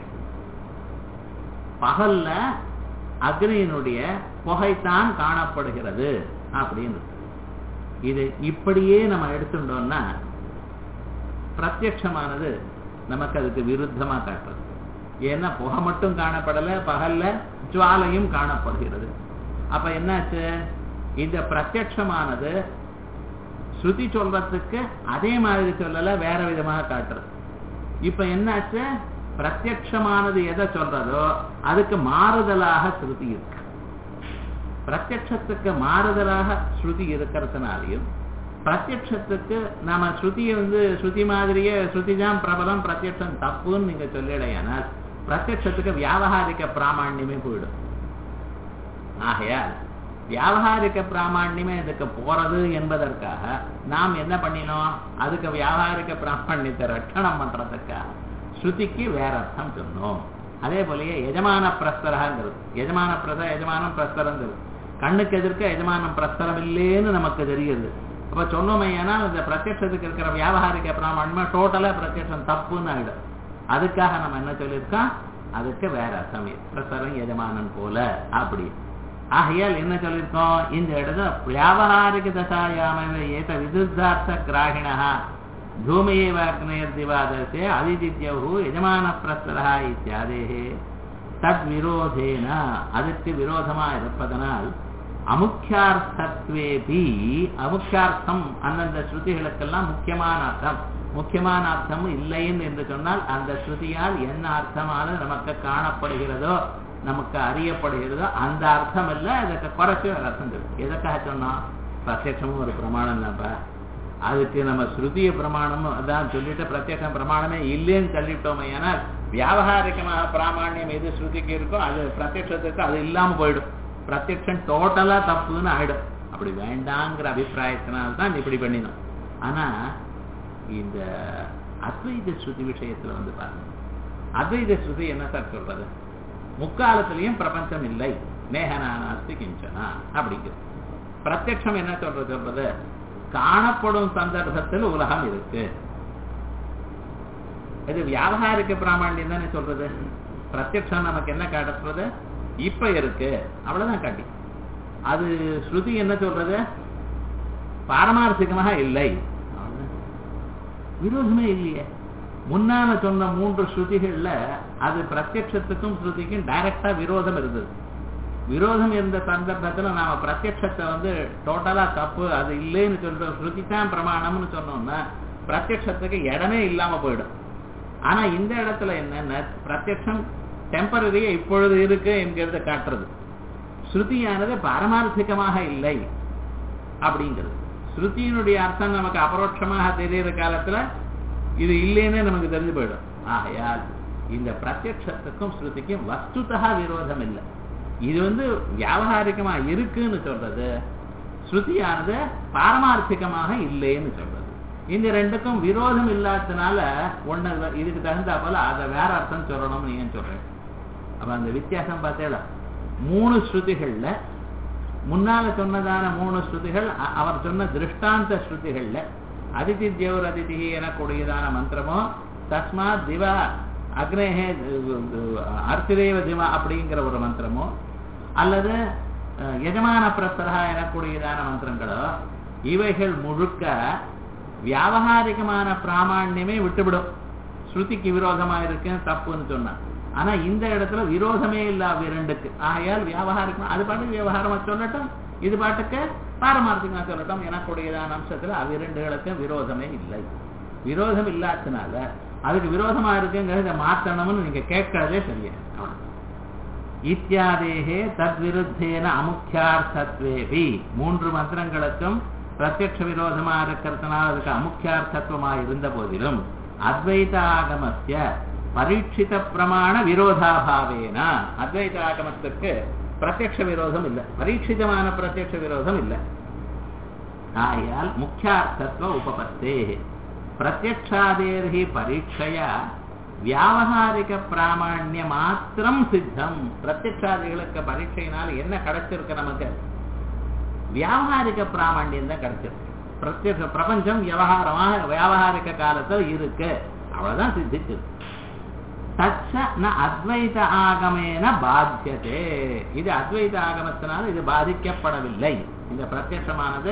பகல்ல அக்னியினுடைய புகைத்தான் காணப்படுகிறது அப்படின்னு இருக்கு. இது இப்படியே நம்ம எடுத்துட்டோம்னா பிரத்யட்சமானது நமக்கு அதுக்கு விருத்தமா காட்டுறது ஏன்னா புகை மட்டும் காணப்படல பகல்ல ஜுவாலையும் காணப்படுகிறது அப்ப என்னாச்சு இந்த பிரத்யட்சமானது ஸ்ருதி சொல்றதுக்கு அதே மாதிரி சொல்லல வேற விதமாக காட்டுறது இப்ப என்னாச்சு பிரத்யட்சமானது எதை சொல்றதோ அதுக்கு மாறுதலாக ஸ்ருதி இருக்கு பிரத்யட்சத்துக்கு மாறுதலாக ஸ்ருதி இருக்கிறதுனாலையும் பிரத்யட்சத்துக்கு நாம ஸ்ருதியை வந்து ஸ்ருதி மாதிரியே ஸ்ருதி தான் பிரபலம் பிரத்யட்சம் தப்புன்னு நீங்க சொல்லிடையானால் பிரத்யட்சத்துக்கு வியாபகாரிக பிராமாண்யமே போயிடும் ஆகையால் வியாபகாரிக பிராமாண்யமே இதுக்கு போறது என்பதற்காக நாம் என்ன பண்ணினோம் அதுக்கு வியாபகாரிக பிராமாண்யத்தை ரட்சணம் பண்றதுக்காக ஸ்ருதிக்கு வேற அர்த்தம் சொன்னோம் அதே போலயே எஜமான பிரஸ்தரங்கிறது எஜமான பிரத எஜமானம் பிரஸ்தரங்கிறது கண்ணுக்கு எதிர்க்க எஜமானம் பிரஸ்தரம் இல்லேன்னு நமக்கு தெரியுது அப்ப சொன்னோமே ஏனால் இந்த பிரத்யட்சத்துக்கு இருக்கிற வியாபகாரிக பிராமணியமா டோட்டலா பிரத்யட்சம் தப்புன்னு ஆயிடும் அதுக்காக நம்ம என்ன சொல்லியிருக்கோம் அதுக்கு வேற அர்த்தம் பிரஸ்தரம் எஜமானன் போல அப்படி ஆகையால் என்ன சொல்லியிருக்கோம் இந்த இடத்துல வியாபகாரிக தசாயாம ஏத விதுத்தார்த்த கிராகிணா தூமையேவ அக்னேர்திவாதசே அதிதித்யவு யஜமான பிரஸ்தரா இத்தியாதேः தத் விரோதேன அதற்கு விரோதமா இருப்பதனால் அமுக்கியார்த்தத்வேபி அமுக்கியார்த்தம் அந்தந்த ஸ்ருதிகளுக்கெல்லாம் முக்கியமான அர்த்தம் முக்கியமான அர்த்தம் இல்லைன்னு என்று சொன்னால் அந்த ஸ்ருதியால் என்ன அர்த்தமானது நமக்கு காணப்படுகிறதோ நமக்கு அறியப்படுகிறதோ அந்த அர்த்தம் இல்ல அதுக்கு குறைச்சு ஒரு அர்த்தம் இருக்கு எதுக்காக சொன்னோம் பிரத்யட்சமும் ஒரு பிரமாணம் தான்ப்பா அதுக்கு நம்ம ஸ்ருதிய பிரமாணமும் அதான் சொல்லிட்டு பிரத்யேக பிரமாணமே இல்லைன்னு சொல்லிட்டோமே ஏனால் வியாபகாரிகமாக பிராமாண்யம் எது ஸ்ருதிக்கு இருக்கோ அது பிரத்யட்சத்துக்கு அது இல்லாம போயிடும் பிரத்யட்சம் டோட்டலா தப்புன்னு ஆயிடும் அப்படி வேண்டாங்கிற அபிப்பிராயத்தினால்தான் இப்படி பண்ணினோம் ஆனா இந்த அத்வைத ஸ்ருதி விஷயத்துல வந்து பாருங்க அத்வைத ஸ்ருதி என்ன சார் சொல்றது முக்காலத்திலையும் பிரபஞ்சம் இல்லை நேகனானாஸ்தி கிஞ்சனா அப்படிங்கிறது பிரத்யட்சம் என்ன சொல்றது சொல்றது காணப்படும் சந்தர்ப்பத்தில் உலகம் இருக்கு இது வியாபகாரிக பிராமணியம் தானே சொல்றது பிரத்யட்சம் நமக்கு என்ன காட்டுறது இப்ப இருக்கு அவ்வளவுதான் காட்டி அது ஸ்ருதி என்ன சொல்றது பாரமார்த்திகமாக இல்லை அவ்வளவுதான். விரோதமே இல்லையே முன்னால சொன்ன மூன்று ஸ்ருதிகள்ல அது பிரத்யட்சத்துக்கும் ஸ்ருதிக்கும் டைரக்டா விரோதம் இருந்தது விரோதம் இருந்த சந்தர்ப்பத்துல நாம பிரத்யட்சத்தை வந்து டோட்டலா தப்பு அது இல்லைன்னு சொல்ற ஸ்ருதி தான் பிரமாணம்னு சொன்னோம்னா பிரத்யட்சத்துக்கு இடமே இல்லாம போயிடும் ஆனா இந்த இடத்துல என்னன்னா பிரத்யட்சம் டெம்பரரியா இப்பொழுது இருக்கு என்கிறத காட்டுறது ஸ்ருதியானது பாரமார்த்திகமாக இல்லை அப்படிங்கிறது ஸ்ருதியினுடைய அர்த்தம் நமக்கு அபரோட்சமாக தெரிகிற காலத்துல இது இல்லைன்னு நமக்கு தெரிஞ்சு போயிடும் ஆகையால் இந்த பிரத்யட்சத்துக்கும் ஸ்ருதிக்கும் வஸ்துதா விரோதம் இல்லை இது வந்து வியாபகாரிகமா இருக்குன்னு சொல்றது ஸ்ருதியானது பாரமார்த்திகமாக இல்லைன்னு சொல்றது இந்த ரெண்டுக்கும் விரோதம் இல்லாததுனால ஒண்ணு இதுக்கு தகுந்தா போல அதை வேற அர்த்தம் சொல்லணும்னு நீங்க சொல்றேன் அப்ப அந்த வித்தியாசம் பார்த்தேடா மூணு ஸ்ருதிகள்ல முன்னால சொன்னதான மூணு ஸ்ருதிகள் அ- அவர் சொன்ன திருஷ்டாந்த ஸ்ருதிகள்ல அதிதி தேவர் அதிதி எனக்கூடியதான மந்திரமோ தஸ்மாத் திவா அக்னேகே அர்த்திதேவ திவா அப்படிங்கிற ஒரு மந்திரமோ அல்லது அஹ், எஜமான பிரசரா எனக்கூடியதான மந்திரங்களோ இவைகள் முழுக்க வியாபகாரிகமான பிராமாண்யமே விட்டுவிடும் ஸ்ருதிக்கு விரோதமா இருக்கு தப்புன்னு சொன்னா ஆனா இந்த இடத்துல விரோதமே இல்ல அவ்விரண்டுக்கு ஆகையால் வியாபகாரிகமா அது பாட்டுக்கு விவகாரமா சொல்லட்டும் இது பாட்டுக்கு பாரமார்த்திகமா சொல்லட்டும் எனக்கூடியதான அம்சத்துல அவ்விரண்டுகளுக்கு விரோதமே இல்லை விரோதம் இல்லாதனால அதுக்கு விரோதமா இருக்குங்கிறத மாத்தணும்னு நீங்க கேட்கறதே சரியா அவ்வளவு. இத்தியாதேகே தத்விருத்தேன அமுக்கியார்த்தத்வேபி மூன்று மந்திரங்களுக்கும் பிரத்யக்ஷ விரோதமா இருக்கிறதுனால அதுக்கு அமுக்கியார்த்தத்துவமா இருந்த போதிலும் அத்வைத ஆகமஸ்ய பரீட்சித பிரமாண விரோதாபாவேன அத்வைத ஆகமத்துக்கு பிரத்யக்ஷ விரோதம் இல்லை பரீட்சிதமான பிரத்யக்ஷ விரோதம் இல்லை ஆயால் முக்கியார்த்தத்துவ உபபத்தே பிரத்யக்ஷாதேர்ஹி பரீட்சையா வியாவகாரிக பிராமணிய மாத்திரம் சித்தம் பிரத்யக்ஷாதிகளுக்கு பரீட்சையினால் என்ன கிடைச்சிருக்கு நமக்கு வியாவகாரிக பிராமணியம் தான் கிடைச்சிருக்கு பிரத்யக்ஷ பிரபஞ்சம் விவகாரமாக வியாவகாரிக காலத்தில் இருக்கு அவ்வளவுதான் சித்திச்சிருக்கு தச்ச ந அத்வைத ஆகமேன பாத்தியதே இது அத்வைத ஆகமத்தினால் இது பாதிக்கப்படவில்லை இந்த பிரத்யட்சமானது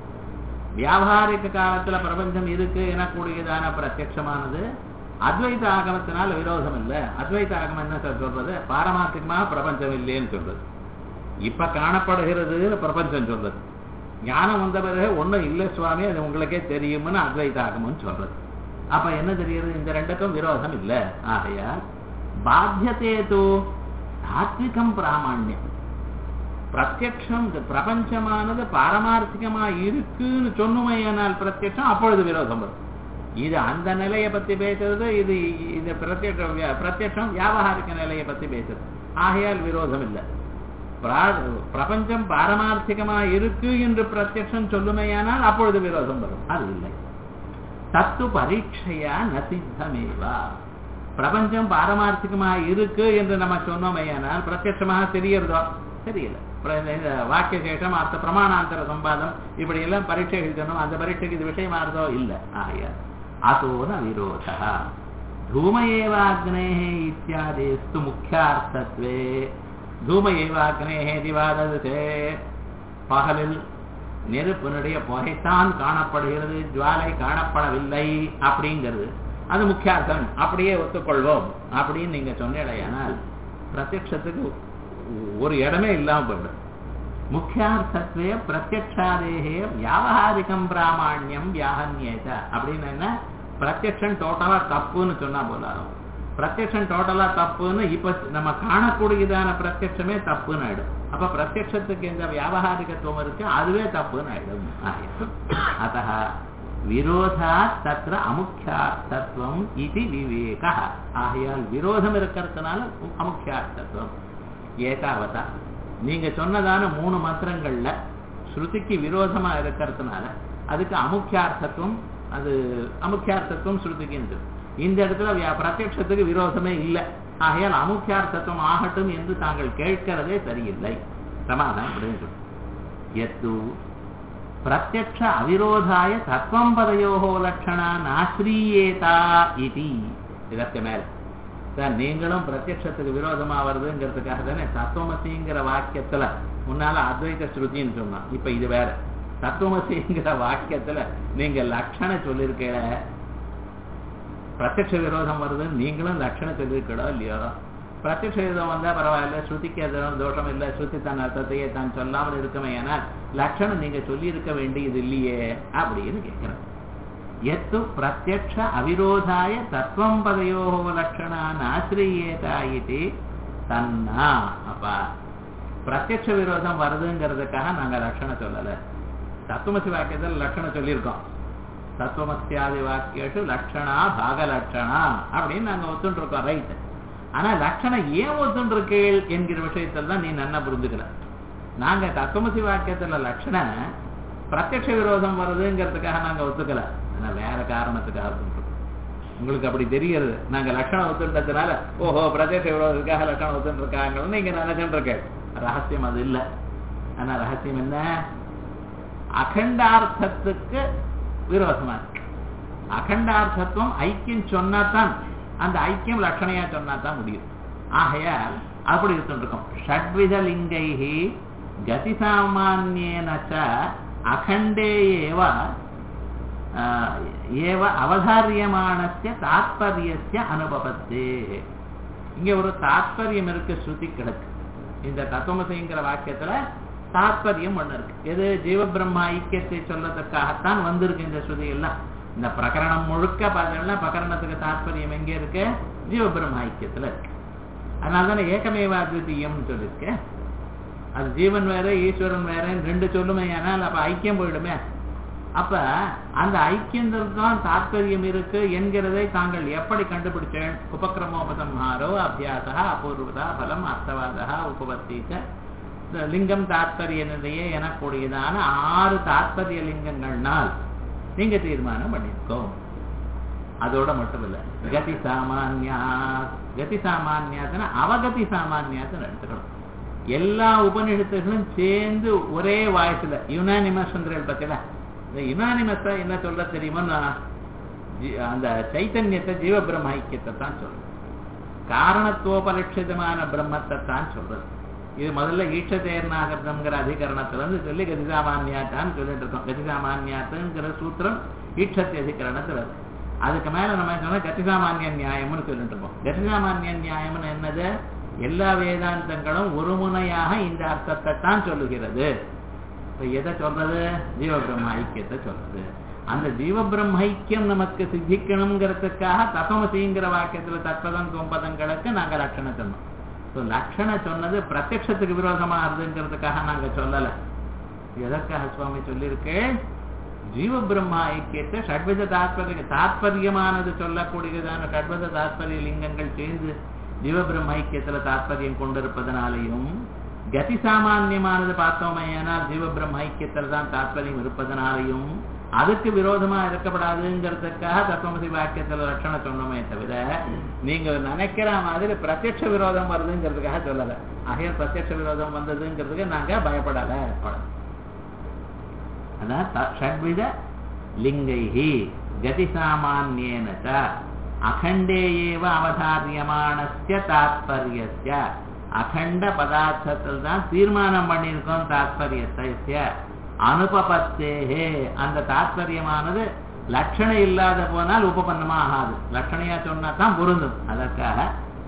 வியாபாரிக காலத்துல பிரபஞ்சம் இருக்கு எனக்கூடியதான பிரத்யட்சமானது அத்வைத ஆகமத்தினால் விரோதம் இல்லை அத்வைத ஆகமம் என்ன சார் சொல்றது பாரமார்த்திகமா பிரபஞ்சம் இல்லைன்னு சொல்றது இப்ப காணப்படுகிறதுன்னு பிரபஞ்சம் சொல்றது ஞானம் வந்த பிறகு ஒண்ணும் இல்லை சுவாமி அது உங்களுக்கே தெரியும்னு அத்வைத ஆகமம்னு சொல்றது அப்ப என்ன தெரியுது இந்த ரெண்டுக்கும் விரோதம் இல்லை ஆகையா பாத்தியத்தே தூ தாத்விகம் பிராமணியம் பிரத்யக்ஷம் இந்த பிரபஞ்சமானது பாரமார்த்திகமா இருக்குன்னு சொன்னுமையானால் பிரத்யக்ஷம் அப்பொழுது விரோதம் வரும் இது அந்த நிலையை பத்தி பேசுறது இது இந்த பிரத்யக்ஷ பிரத்யக்ஷம் வியாபகாரிக நிலையை பத்தி பேசுறது ஆகையால் விரோதம் இல்லை பிரா- பிரபஞ்சம் பாரமார்த்திகமா இருக்கு என்று பிரத்யக்ஷம் சொல்லுமையானால் அப்பொழுது விரோதம் வரும் அது இல்லை தத்து பரீட்சையா நசித்தமேவா பிரபஞ்சம் பாரமார்த்திகமா இருக்கு என்று நம்ம சொன்னோமையானால் பிரத்யட்சமாக தெரியறதோ தெரியல பிர- இந்த வாக்கிய சேஷம் அர்த்த பிரமாணாந்தர சம்பாதம் இப்படி எல்லாம் பரீட்சை எழுதணும் அந்த பரீட்சைக்கு இது விஷயமாறதோ இல்ல ஆய அதோன விரோத தூம ஏவாக்னேः இத்தியாதேஸ்து முக்கியார்த்தத்வே தூம ஏவாக்னேः திவாததே பகலில் நெருப்பினுடைய புகைத்தான் காணப்படுகிறது ஜுவாலை காணப்படவில்லை அப்படிங்கிறது அது முக்கியார்த்தம் அப்படியே ஒத்துக்கொள்வோம் அப்படின்னு நீங்க சொன்னீடையானால் பிரத்யக்ஷத்துக்கு ஒரு இடமே இல்லாம போயிடும் முக்கியார்த்தத்வே பிரத்யக்ஷாதேகே வியாவகாரிகம் பிராமணியம் வியாகன்யேத அப்படின்னு என்ன பிரத்யக்ஷம் டோட்டலா தப்புன்னு சொன்னா போலாரும் பிரத்யக்ஷம் டோட்டலா தப்புன்னு இப்ப நம்ம காணக்கூடியதான பிரத்யக்ஷமே தப்புன்னு ஆயிடும் அப்ப பிரத்யக்ஷத்துக்கு இந்த வியாபகாரிகத்துவம் இருக்கு அதுவே தப்புன்னு ஆயிடும் அத்த விரோதா தத்திர அமுக்கியார்த்தத்துவம் இது விவேக ஆகையால் விரோதம் இருக்கிறதுனால அமுக்கியார்த்தத்துவம் ஏதாவதா நீங்க சொன்னதான மூணு மந்திரங்கள்ல ஸ்ருதிக்கு விரோதமா இருக்கிறதுனால அதுக்கு அமுக்கியார்த்தத்துவம் அது அமுக்கியார்த்தத்துவம் ஸ்ருதிக்கு இருக்கு இந்த இடத்துல வியா- பிரத்யக்ஷத்துக்கு விரோதமே இல்லை ஆகையால் அமுக்கியார்த்தத்துவம் ஆகட்டும் என்று தாங்கள் கேட்கிறதே சரியில்லை சமாதானம் அப்படின்னு சொல்லு எத்து பிரத்யக்ஷ அவிரோதாய தத்துவம் பதையோகோ லட்சணா நாஸ்ரீயேதா இதி இதற்கு மேல சார் நீங்களும் பிரத்யக்ஷத்துக்கு விரோதமா வருதுங்கிறதுக்காக தானே தத்துவமசிங்கிற வாக்கியத்துல முன்னால அத்வைத ஸ்ருதின்னு சொன்னான் இப்ப இது வேற தத்துவமசிங்கிற வாக்கியத்துல நீங்க லட்சண சொல்லியிருக்கீங்க பிரத்யக்ஷ விரோதம் வருதுன்னு நீங்களும் லட்சணம் சொல்லியிருக்கடோ இல்லையோ பிரத்யக்ஷ விரோதம் வந்தா பரவாயில்ல ஸ்ருதிக்கு எதுவும் தோஷம் இல்லை ஸ்ருதி தன் அர்த்தத்தையே தான் சொல்லாமல் இருக்குமே ஏன்னா லட்சணம் நீங்க சொல்லி இருக்க வேண்டியது இல்லையே அப்படின்னு கேட்கிறேன் எத்து பிரத்யக்ஷ அவிரோதாய தத்துவம் பதையோ லட்சணா நாசிரியேதா இது தன்னா அப்பா பிரத்யக்ஷ விரோதம் வருதுங்கிறதுக்காக நாங்க லட்சணம் சொல்லல தத்துவமசி வாக்கியத்தில் லட்சணம் சொல்லியிருக்கோம் தத்துவமசியாதி வாக்கியேஷு லட்சணா பாகலட்சணா அப்படின்னு நாங்க ஒத்துட்டு இருக்கோம் ரைட் ஆனா லட்சணம் ஏன் ஒத்துட்டு இருக்கீள் என்கிற விஷயத்தில் தான் நீ நன்னா புரிஞ்சுக்கல நாங்க தத்துவமசி வாக்கியத்துல லட்சணம் பிரத்யக்ஷ விரோதம் வருதுங்கிறதுக்காக நாங்க ஒத்துக்கல ஆனா வேற காரணத்துக்காக ஒத்துட்டு உங்களுக்கு அப்படி தெரியறது நாங்க லட்சணம் ஒத்துட்டதுனால ஓஹோ பிரத்யக்ஷ விரோதத்துக்காக லட்சணம் ஒத்துட்டு இருக்காங்கன்னு நீங்க நினைச்சுட்டு இருக்க ரகசியம் அது இல்ல ஆனா ரகசியம் என்ன அகண்டார்த்தத்துக்கு விரோதமா இருக்கு அகண்டார்த்தத்துவம் ஐக்கியம் சொன்னாதான் அந்த ஐக்கியம் லட்சணையா சொன்னாதான் முடியும் ஆகையால் அப்படி இருந்துருக்கோம் ஷட்வித லிங்கைஹி கதி சாமானியனச்ச அகண்டே ஏவ ஆஹ், ஏவ அவதாரியமானஸ்ய தாத்பரியஸ்ய அனுபவத்தே இங்க ஒரு தாத்பரியம் இருக்கு ஸ்ருதி கிடக்கு இந்த தத்துவமசிங்கிற வாக்கியத்துல தாத்பரியம் ஒண்ணு இருக்கு எது ஜீவ பிரம்மா ஐக்கியத்தை சொல்லதற்காகத்தான் வந்திருக்கு இந்த ஸ்ருதி எல்லாம் இந்த பிரகரணம் முழுக்க பார்த்தீங்கன்னா பிரகரணத்துக்கு தாற்பயம் எங்க இருக்கு ஜீவபிரம்ம ஐக்கியத்துல இருக்கு அதனால தானே ஏகமேவா அத்விதீயம்னு சொல்லியிருக்கேன் அது ஜீவன் வேற ஈஸ்வரன் வேறன்னு ரெண்டு சொல்லுமே ஆனால் அப்ப ஐக்கியம் போயிடுமே அப்ப அந்த ஐக்கியத்தில் தான் தாற்பயம் இருக்கு என்கிறதை தாங்கள் எப்படி கண்டுபிடிச்சேன் உபக்கிரமோபசம்ஹாரோ அபியாசா அபூர்வதா பலம் அர்த்தவாதா உபவர்த்தீச்ச இந்த லிங்கம் தாத்பரிய நிலையே எனக்கூடியதான ஆறு தாத்பரிய லிங்கங்கள்னால் நீங்க தீர்மானம் பண்ணிருக்கோம் அதோட மட்டும் இல்ல கதி சாமான்யா கதி சாமான்யாத்துனா அவகதி சாமான்யாத்துன்னு எடுத்துக்கணும் எல்லா உபநிஷத்துகளும் சேர்ந்து ஒரே வாய்ஸ்ல யுனானிமஸ் பத்தில இந்த யுனானிமஸா என்ன சொல்ற தெரியுமா நான் ஜீ- அந்த சைத்தன்யத்தை ஜீவ பிரம்ம ஐக்கியத்தை தான் சொல்றது காரணத்துவபலட்சிதமான பிரம்மத்தை தான் சொல்றது இது முதல்ல ஈட்சதேர்நாகரம்ங்கிற அதிகரணத்துல இருந்து சொல்லி கதிசாமான்யாட்டான்னு சொல்லிட்டு இருக்கோம் கதிசாமான்யாத்துங்கிற சூத்திரம் ஈட்சத்தி அதிகரணத்துல இருக்கு அதுக்கு மேல நம்ம சொன்னா கதிசாமான்ய நியாயம்னு சொல்லிட்டு இருக்கோம் கதிசாமான்ய நியாயம்னு என்னது எல்லா வேதாந்தங்களும் ஒரு முனையாக இந்த அர்த்தத்தை தான் சொல்லுகிறது இப்ப எதை சொல்றது ஜீவபிரம்ம ஐக்கியத்தை சொல்றது அந்த ஜீவபிரம்ம ஐக்கியம் நமக்கு சித்திக்கணுங்கிறதுக்காக தசமசிங்கிற வாக்கியத்துல தத்பதம் தொம்பதங்களுக்கு நாங்க லட்சணம் சொன்னோம் So, லட்சணம் சொன்னது பிரத்யட்சத்துக்கு விரோதமா இருந்துங்கிறதுக்காக நாங்க சொல்லல எதற்காக சுவாமி சொல்லியிருக்கு ஜீவ பிரம்மா ஐக்கியத்தை ஷட்வித தாத்பரிய தாத்பரியமானது சொல்லக்கூடியதான ஷட்வித தாத்பரிய லிங்கங்கள் சேர்ந்து ஜீவ பிரம்ம ஐக்கியத்துல தாத்பரியம் கொண்டிருப்பதனாலையும் கதி சாமான்யமானது பார்த்தோமையானால் ஜீவ பிரம்ம ஐக்கியத்துல தான் தாத்பரியம் இருப்பதனாலையும் அதுக்கு விரோதமா இருக்கப்படாதுங்கிறதுக்காக தத்துவமசி வாக்கியத்துல லட்சணம் சொன்னோமே தவிர நீங்க நினைக்கிற மாதிரி பிரத்யட்ச விரோதம் வருதுங்கிறதுக்காக சொல்லல ஆகைய பிரத்யட்ச விரோதம் வந்ததுங்கிறதுக்கு நாங்க பயப்படல அதான் த- ஷட்வித லிங்கைஹி கதி சாமான்யேன ச அகண்டே ஏவ அவதாரியமானஸ்ய தாத்பரியஸ்ய அகண்ட பதார்த்தத்தில் தான் தீர்மானம் பண்ணியிருக்கோம் தாத்பரியத்தை அனுபபத்தேஹே அந்த தாத்பரியமானது லட்சணம் இல்லாத போனால் உபபன்னமா ஆகாது லட்சணையா சொன்னா தான் பொருந்தும் அதற்காக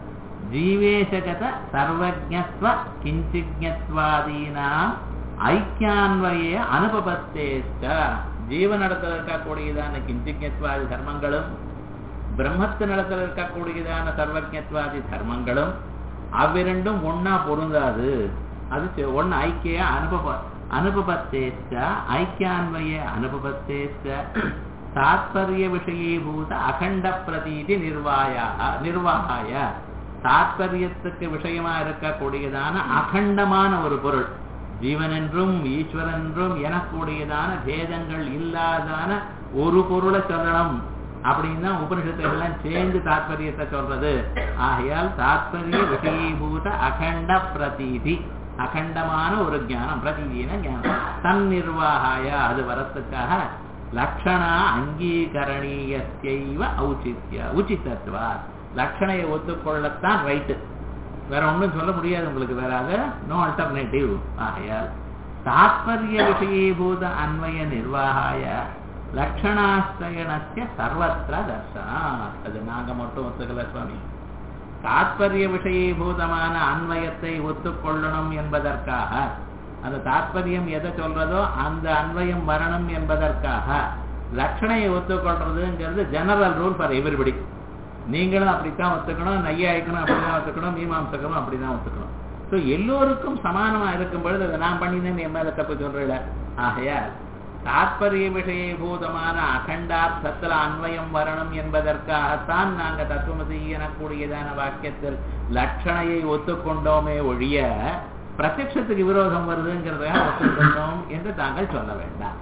ஜீவேஷகத சர்வஜத்வ கிஞ்சிஜத்வாதீனாம் ஐக்கியான்வயே அனுபபத்தேஷ்ட ஜீவனிடத்தில் இருக்கக்கூடியதான கிஞ்சிஜத்வாதி தர்மங்களும் பிரம்மத்தினிடத்தில் இருக்கக்கூடியதான சர்வஜத்வாதி தர்மங்களும் அவ்விரண்டும் ஒன்னா பொருந்தாது அது செ- ஒண்ணு ஐக்கிய அனுபவ அனுபபத்தேஷ்ட ஐக்கியான்வய அனுபபத்தேஷ்ட தாத்பரிய விஷயீபூத அகண்ட பிரதீதி நிர்வாயா நிர்வாகாய தாத்பரியத்துக்கு விஷயமா இருக்கக்கூடியதான அகண்டமான ஒரு பொருள் ஜீவன் என்றும் ஈஸ்வரன் என்றும் எனக்கூடியதான பேதங்கள் இல்லாதான ஒரு பொருளை சொல்லணும் அப்படின்னா உபனிஷத்துகள்லாம் சேர்ந்து தாத்பரியத்தை சொல்றது ஆகையால் தாத்பரிய விஷயீபூத அகண்ட பிரதீதி அகண்டமான ஒரு ஞானம் பிரதீதின ஞானம் தன் நிர்வாகாய அது வரத்துக்காக லக்ஷணா அங்கீகரணீயத்தைவ ஔச்சித்ய உச்சிதத்துவா லட்சணையை ஒத்துக்கொள்ளத்தான் ரைட்டு வேற ஒண்ணும் சொல்ல முடியாது உங்களுக்கு வேற அது நோ அல்டர்னேட்டிவ் ஆகையால் தாத்பரிய விஷயீபூத அன்வய நிர்வாகாய லட்சணாஸ்தயனஸ்ய சர்வத்திர தர்சனா அது நாங்க மட்டும் ஒத்துக்கல சுவாமி தாத்பரிய விஷயீபூதமான அன்வயத்தை ஒத்துக்கொள்ளணும் என்பதற்காக அந்த தாத்பரியம் எதை சொல்றதோ அந்த அன்வயம் வரணும் என்பதற்காக லட்சணையை ஒத்துக்கொள்றதுங்கிறது ஜெனரல் ரூல் ஃபார் எவ்ரிபடி நீங்களும் அப்படித்தான் ஒத்துக்கணும் நையாயிக்கணும் அப்படிதான் ஒத்துக்கணும் மீமாம்சகனும் அப்படிதான் ஒத்துக்கணும் ஸோ எல்லோருக்கும் சமானமா இருக்கும் பொழுது அதை நான் பண்ணினேன்னு என் மேல தப்பு சொல்றேன் ஆகையால் தாத்பரிய விஷயபூதமான அகண்டார்த்தத்தில் அன்வயம் வரணும் என்பதற்காகத்தான் நாங்க தத்துவமசி எனக்கூடியதான வாக்கியத்தில் லட்சணையை ஒத்துக்கொண்டோமே ஒழிய பிரத்யட்சத்துக்கு விரோதம் வருதுங்கிறதாக ஒத்துக்கொண்டோம் என்று தாங்கள் சொல்ல வேண்டாம்